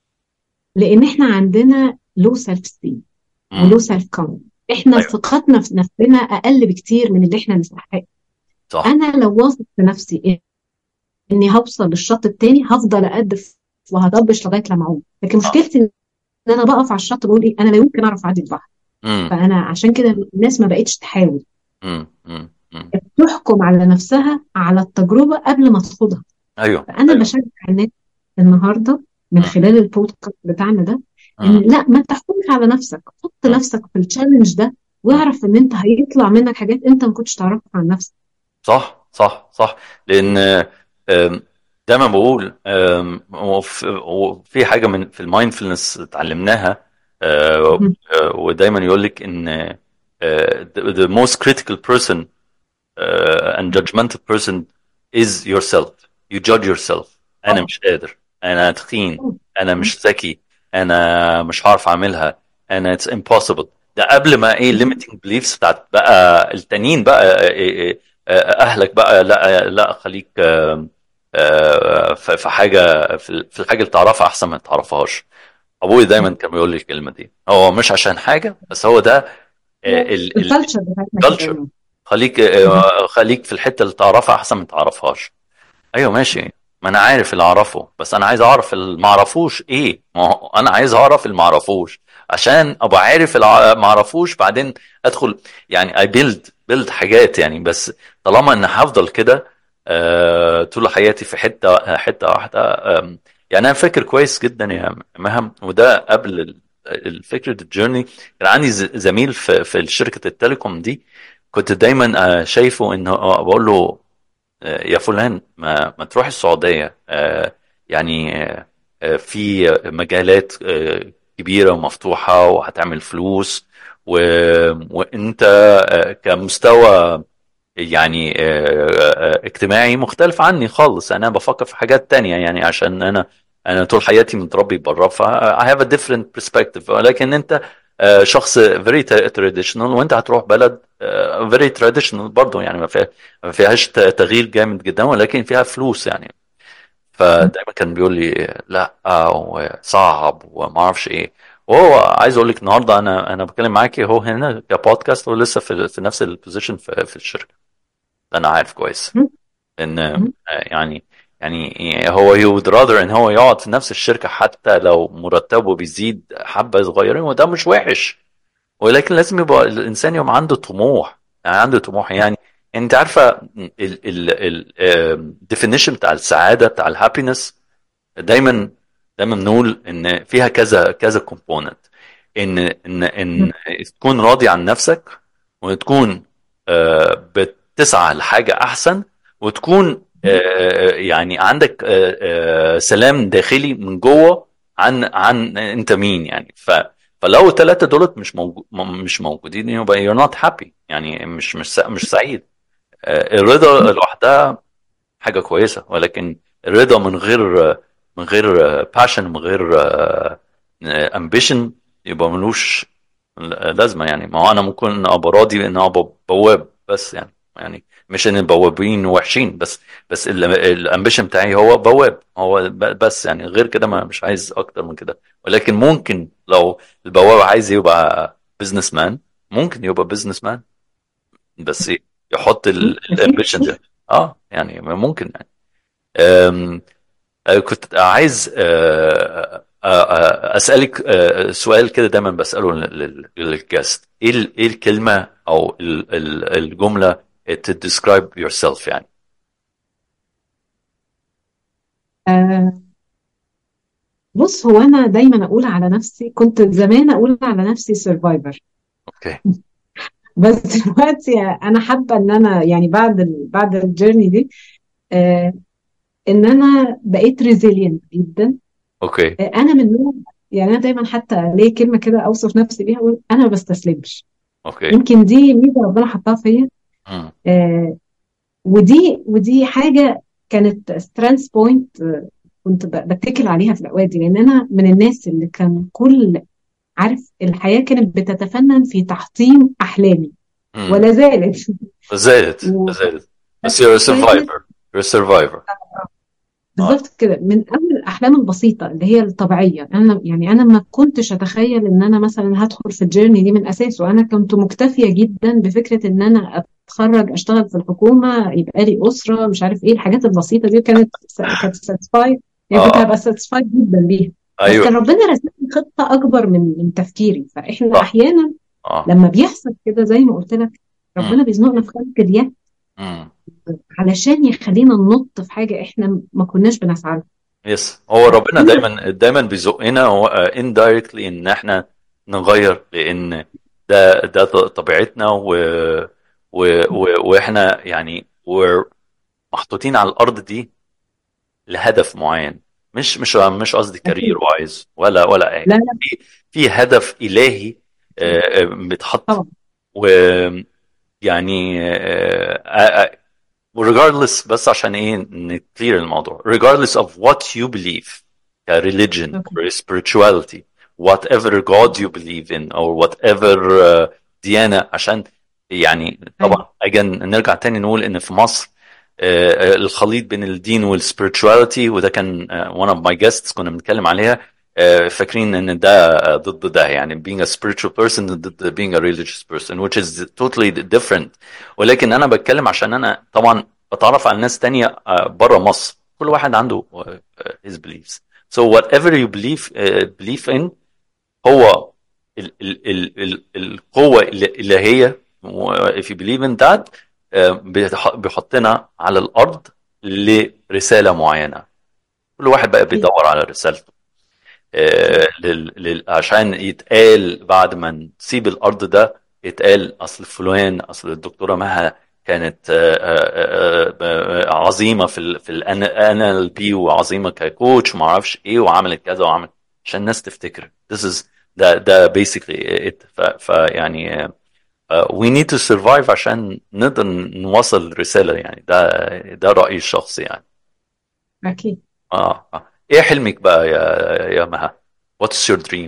لان احنا عندنا لو سيلف ستيم مم. ولو سيلف كونفيدنس احنا ايوه ثقتنا في نفسنا اقل بكتير من اللي احنا نستحق صح انا لو واثق في نفسي اني هوصل للشط التاني هفضل اقدف وهضبش لغايه لما اعوم لكن آه. مشكلتي ان انا بقف على الشط بقول ايه انا لا يمكن اعرف اعدي البحر مم. فانا عشان كده الناس ما بقتش تحاول مم. مم. مم. تحكم على نفسها على التجربه قبل ما تخوضها ايوه فانا ايوه بشجع الناس النهارده من مم. خلال البودكاست بتاعنا ده ان مم. لا ما تحكمش على نفسك حط مم. نفسك في التشالنج ده مم. واعرف ان انت هيطلع منك حاجات انت ما كنتش تعرفها عن نفسك صح صح صح لان آم، دايما بقول آم، وف- وفي حاجه من في المايندفولنس اتعلمناها آه، مهم. آه، ودايما يقول لك ان آه، the the most critical person uh, and judgmental person is yourself. You judge yourself. أنا اه مش قادر. أنا تخين. اه أنا مش ذكي. أنا مش هعرف أعملها. أنا it's impossible. ده قبل ما إيه limiting beliefs بتاعت بقى التانيين بقى إيه إيه أهلك بقى لا لا خليك آه، آه، في في حاجة في في الحاجة اللي تعرفها أحسن ما تعرفهاش. أبوي دايما كان بيقول لي الكلمة دي. هو مش عشان حاجة بس هو ده ال ال الكالتشر بتاعتنا كده culture يعني خليك مهم. آه، خليك في الحته اللي تعرفها احسن من تعرفهاش ايوه ماشي ما انا عارف اللي اعرفه بس انا عايز اعرف اللي ما اعرفوش ايه ما هو انا عايز اعرف اللي ما اعرفوش عشان ابقى عارف اللي ع- ما اعرفوش بعدين ادخل يعني اي بيلد بيلد حاجات يعني بس طالما ان هفضل كده آه، طول حياتي في حته حته واحده آم، يعني انا فاكر كويس جدا يا مهم وده قبل ال- الفكرة الجيرني كان عندي ز- زميل في في شركة التليكوم دي كنت دايما آه، شايفه انه آه، بقول له آه، يا فلان ما, ما تروح السعودية آه، يعني آه، آه، في مجالات آه، كبيرة ومفتوحة وهتعمل فلوس و... وانت آه، كمستوى يعني آه، آه، اجتماعي مختلف عني خالص انا بفكر في حاجات تانية يعني عشان انا انا طول حياتي متربي بره ف I have a different perspective ولكن انت آه، شخص very traditional وانت هتروح بلد آه، very traditional برضه يعني ما فيها ما فيهاش ت- تغيير جامد جدا ولكن فيها فلوس يعني فدايما كان بيقول لي لا وصعب وما اعرفش ايه وهو عايز اقول لك النهارده انا انا بتكلم معاكي هو هنا كبودكاست هو لسه في, في نفس البوزيشن في, في الشركه انا عارف كويس م- ان آه، م- يعني يعني هو he would rather ان هو يقعد في نفس الشركه حتى لو مرتبه بيزيد حبه صغيرين وده مش وحش ولكن لازم يبقى الانسان يبقى عنده طموح يعني عنده طموح يعني انت عارفه ال ال ال definition بتاع السعاده بتاع الهابينس دايما دايما بنقول ان فيها كذا كذا كومبوننت ان ان م- ان تكون راضي عن نفسك وتكون آه، بتسعى لحاجه احسن وتكون م- آه، يعني عندك آه، آه، سلام داخلي من جوه عن عن انت مين يعني ف فلو الثلاثه دولت مش موجود مش موجودين يبقى you're not happy يعني مش مش سع- مش سعيد آه، الرضا م- لوحدها حاجة كويسة ولكن الرضا من غير من غير باشن من غير امبيشن يبقى ملوش لازمة يعني ما هو أنا ممكن أبقى راضي إن أبقى بواب بس يعني يعني مش إن البوابين وحشين بس بس الامبيشن بتاعي هو بواب هو ب- بس يعني غير كده ما مش عايز أكتر من كده ولكن ممكن لو البواب عايز يبقى بزنس مان ممكن يبقى بزنس مان بس يحط م- أكيد الامبيشن ده اه يعني ممكن يعني أم، آه، كنت عايز آه، آه، آه، اسالك آه، سؤال كده دايما بساله لل- للجاست ايه ال- ايه الكلمه او ال- ال- الجمله to describe yourself يعني آه، بص هو انا دايما اقول على نفسي كنت زمان اقول على نفسي سرفايفر اوكي بس دلوقتي انا حابه ان انا يعني بعد ال بعد الجيرني دي آه ان انا بقيت ريزيلينت جدا اوكي آه انا من نوع يعني انا دايما حتى ليه كلمه كده اوصف نفسي بيها اقول انا ما بستسلمش اوكي يمكن دي ميزه ربنا حطها فيا مم. آه ودي ودي حاجه كانت سترينث بوينت كنت ب- بتكل عليها في الاوقات دي لان انا من الناس اللي كان كل عارف الحياه كانت بتتفنن في تحطيم احلامي مم. ولا زالت زادت و- زادت بس you're a كانت survivor you're a survivor اه بالظبط كده من اول الاحلام البسيطه اللي هي الطبيعيه انا يعني انا ما كنتش اتخيل ان انا مثلا هدخل في الجيرني دي من اساسه انا كنت مكتفيه جدا بفكره ان انا اتخرج اشتغل في الحكومه يبقى لي اسره مش عارف ايه الحاجات البسيطه دي كانت كانت ساتسفايد يعني كنت اه هبقى ساتسفايد جدا بيها بس ايوه كان ربنا راسم لي خطه اكبر من من تفكيري فاحنا صح احيانا اه لما بيحصل كده زي ما قلت لك مم. ربنا بيزنقنا في خلق اليد مم. علشان يخلينا ننط في حاجه احنا ما كناش بنسعى لها يس هو ربنا فانا دايما دايما بيزقنا هو indirectly ان احنا نغير لان ده ده طبيعتنا و و و واحنا يعني we're محطوطين على الارض دي لهدف معين مش مش مش قصدي كارير اكيد وايز ولا ولا لا لا في في هدف الهي آه، آه، بيتحط طبعا ويعني آه، آه، آه، regardless بس عشان ايه نكلير الموضوع regardless of what you believe a religion اوكي or a spirituality whatever God you believe in or whatever uh, ديانة عشان يعني ايوه طبعا again نرجع تاني نقول ان في مصر آه، الخليط بين الدين والspirituality وده كان آه، one of my guests كنا بنتكلم عليها آه، فاكرين ان ده آه، ضد ده يعني being a spiritual person ضد being a religious person which is totally different ولكن انا بتكلم عشان انا طبعا بتعرف على ناس تانية بره مصر كل واحد عنده آه، آه، his beliefs so whatever you believe uh, believe in هو ال ال ال ال القوة الإلهية و- if you believe in that آه، بيح- بيحطنا على الأرض لرسالة معينة كل واحد بقى اكيد بيدور على رسالته آه، اكيد لل... لل... عشان يتقال بعد ما نسيب الارض ده يتقال اصل فلان اصل الدكتوره مها كانت آه، آه، آه، آه، عظيمه في ال في الان ال بي وعظيمه ككوتش وما اعرفش ايه وعملت كذا وعملت عشان الناس تفتكر this is ده ده basically it ف, ف يعني آه، آه، we need to survive عشان نقدر نوصل رساله يعني ده ده رايي الشخصي يعني اكيد اه آه. ايه حلمك بقى يا يا مها what's your dream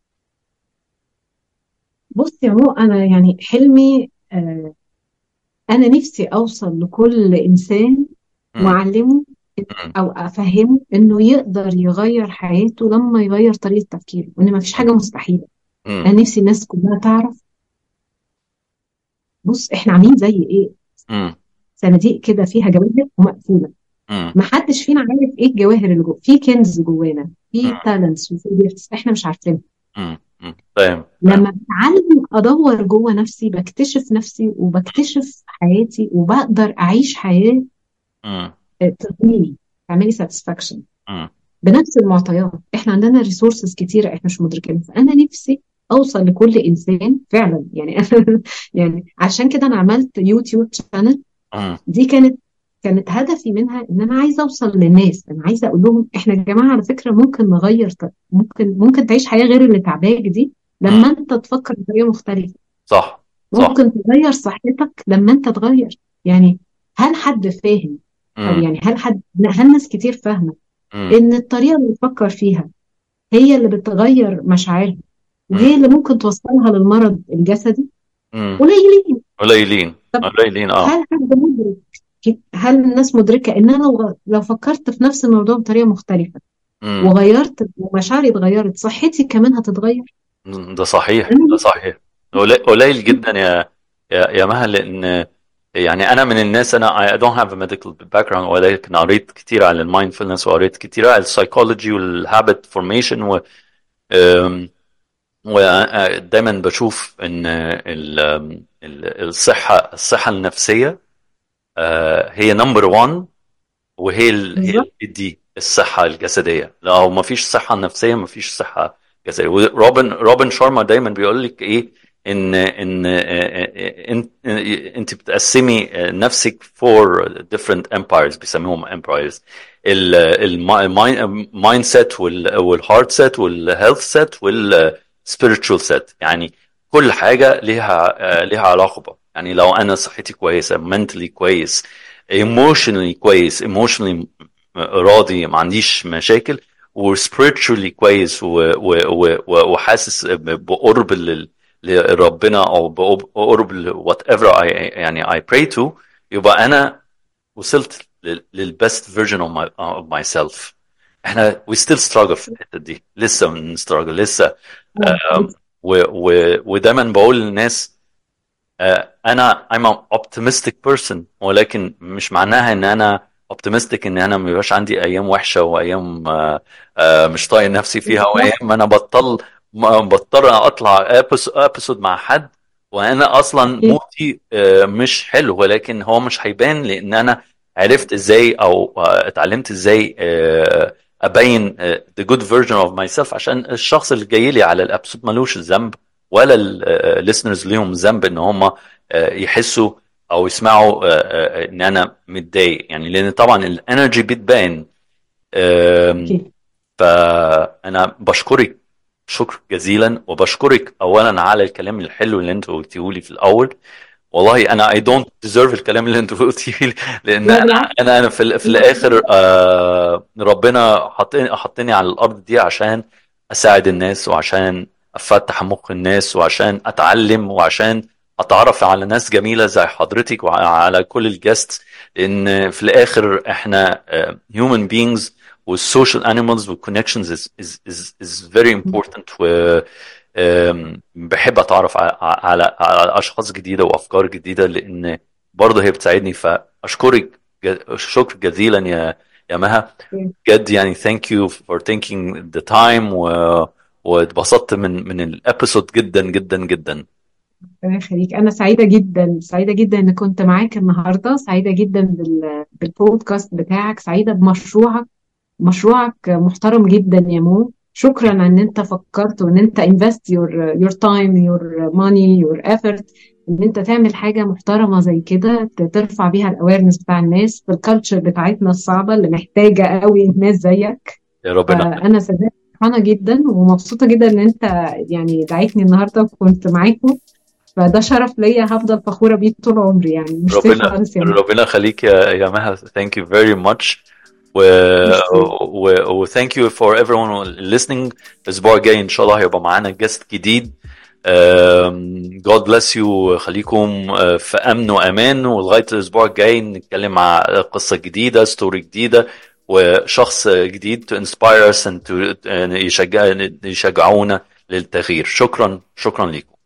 بص يا مو انا يعني حلمي آه انا نفسي اوصل لكل انسان مم. واعلمه مم. او افهمه انه يقدر يغير حياته لما يغير طريقه تفكيره وان مفيش حاجه مستحيله مم. انا نفسي الناس كلها تعرف بص احنا عاملين زي ايه مم. صناديق كده فيها جواهر ومقفوله مم. محدش فينا عارف ايه الجواهر اللي جوه في كنز جوانا في مم. تالنتس وفي جيفتس احنا مش عارفينها مم. مم. فاهم فاهم لما بتعلم ادور جوه نفسي بكتشف نفسي وبكتشف حياتي وبقدر اعيش حياه مم. ترضيني تعملي ساتسفاكشن مم. بنفس المعطيات احنا عندنا ريسورسز كتيره احنا مش مدركينها فانا نفسي اوصل لكل انسان فعلا يعني انا يعني عشان كده انا عملت يوتيوب شانل مم. دي كانت كانت هدفي منها ان انا عايزه اوصل للناس انا عايزه اقول لهم احنا يا جماعه على فكره ممكن نغير ط- ممكن ممكن تعيش حياه غير اللي تعباك دي لما مم. انت تفكر بطريقه مختلفه صح صح ممكن تغير صحتك لما انت تغير يعني هل حد فاهم او مم. يعني هل حد هل ناس كتير فاهمه مم. ان الطريقه اللي بتفكر فيها هي اللي بتغير مشاعرها مم. وهي اللي ممكن توصلها للمرض الجسدي مم. قليلين قليلين طب قليلين اه هل حد مدرك هل الناس مدركة ان انا لو لو فكرت في نفس الموضوع بطريقة مختلفة مم. وغيرت ومشاعري اتغيرت صحتي كمان هتتغير ده صحيح انا ده صحيح قليل قليل جدا يا يا يا مها لان يعني انا من الناس انا I don't have a medical background ولكن قريت كتير عن المايندفولنس وقريت كتير عن السايكولوجي والهابت فورميشن و أم، ودايما بشوف ان ال- ال- الصحه الصحه النفسيه آه، هي نمبر 1 وهي ال... هي بالظبط ال- دي الصحة الجسدية لو ما فيش صحة نفسية ما فيش صحة جسدية وروبن روبن شارما دايما بيقول لك ايه ان ان آه، آه، انت انت بتقسمي آه، نفسك فور different empires بيسميهم empires المايند سيت والهارت سيت والهيلث سيت والسبيريتشوال سيت يعني كل حاجة ليها آه، ليها علاقة يعني لو انا صحتي كويسة mentally كويس ايموشنالي كويس ايموشنالي راضي ما عنديش مشاكل وسبيريتشولي كويس و- و- و- و- وحاسس ب- بقرب لل- لربنا او بقرب وات ايفر يعني اي براي تو يبقى انا وصلت للبست فيرجن اوف ماي اوف ماي سيلف احنا we still struggle في الحته دي لسه بنستراجل لسه اه آم، و- و- ودايما بقول للناس آه، انا I'm an optimistic person ولكن مش معناها ان انا optimistic ان انا ما يبقاش عندي ايام وحشه وايام آه، آه، مش طايق نفسي فيها بالظبط وايام انا بطل ما بضطر اطلع ابيسود مع حد وانا اصلا اكيد مودي آه، مش حلو ولكن هو مش هيبان لان انا عرفت ازاي او آه، اتعلمت ازاي آه، ابين آه، the good version of myself عشان الشخص اللي جاي لي على الابسود ملوش ذنب ولا الليسنرز ليهم ذنب ان هم يحسوا او يسمعوا آه، آه، ان انا متضايق يعني لان طبعا الانرجي بتبان آم، اكيد فانا بشكرك شكر جزيلا وبشكرك اولا على الكلام الحلو اللي انت قلتيه لي في الاول والله انا I don't deserve الكلام اللي انت قلتيه لي لان لا انا بالعكس انا انا في, ال- في لا الاخر آه ربنا حطني حطني على الارض دي عشان اساعد الناس وعشان افتح مخ الناس وعشان اتعلم وعشان اتعرف على ناس جميله زي حضرتك وعلى كل الجست لان في الاخر احنا آه، human beings والسوشيال animals والconnections is, is, is, is very important و آم، بحب اتعرف على, على, على اشخاص جديده وافكار جديده لان برضه هي بتساعدني فاشكرك ج- شكر جزيلا يا يا مها بجد يعني thank you for taking the time و واتبسطت من من الابيسود جدا جدا جدا ربنا يخليك انا سعيده جدا سعيده جدا ان كنت معاك النهارده سعيده جدا بال... بالبودكاست بتاعك سعيده بمشروعك مشروعك محترم جدا يا مو شكرا ان انت فكرت وان انت invest your your time your money your effort ان انت تعمل حاجه محترمه زي كده ت- ترفع بيها الاويرنس بتاع الناس في الكالتشر بتاعتنا الصعبه اللي محتاجه قوي الناس زيك يا ربنا فانا سعيده فرحانه جدا ومبسوطه جدا ان انت يعني دعيتني النهارده وكنت معاكم فده شرف ليا هفضل فخوره بيه طول عمري يعني ميرسي ربنا خالص يا مو ربنا يخليك يا يا مها thank you very much و ميرسي و و thank you for everyone listening الاسبوع الجاي ان شاء الله هيبقى معانا جست جديد Um, God bless you خليكم uh, في امن وامان ولغايه الاسبوع الجاي نتكلم مع قصه جديده ستوري جديده وشخص جديد to inspire us and to يشجع يشجعونا للتغيير شكرا شكرا لكم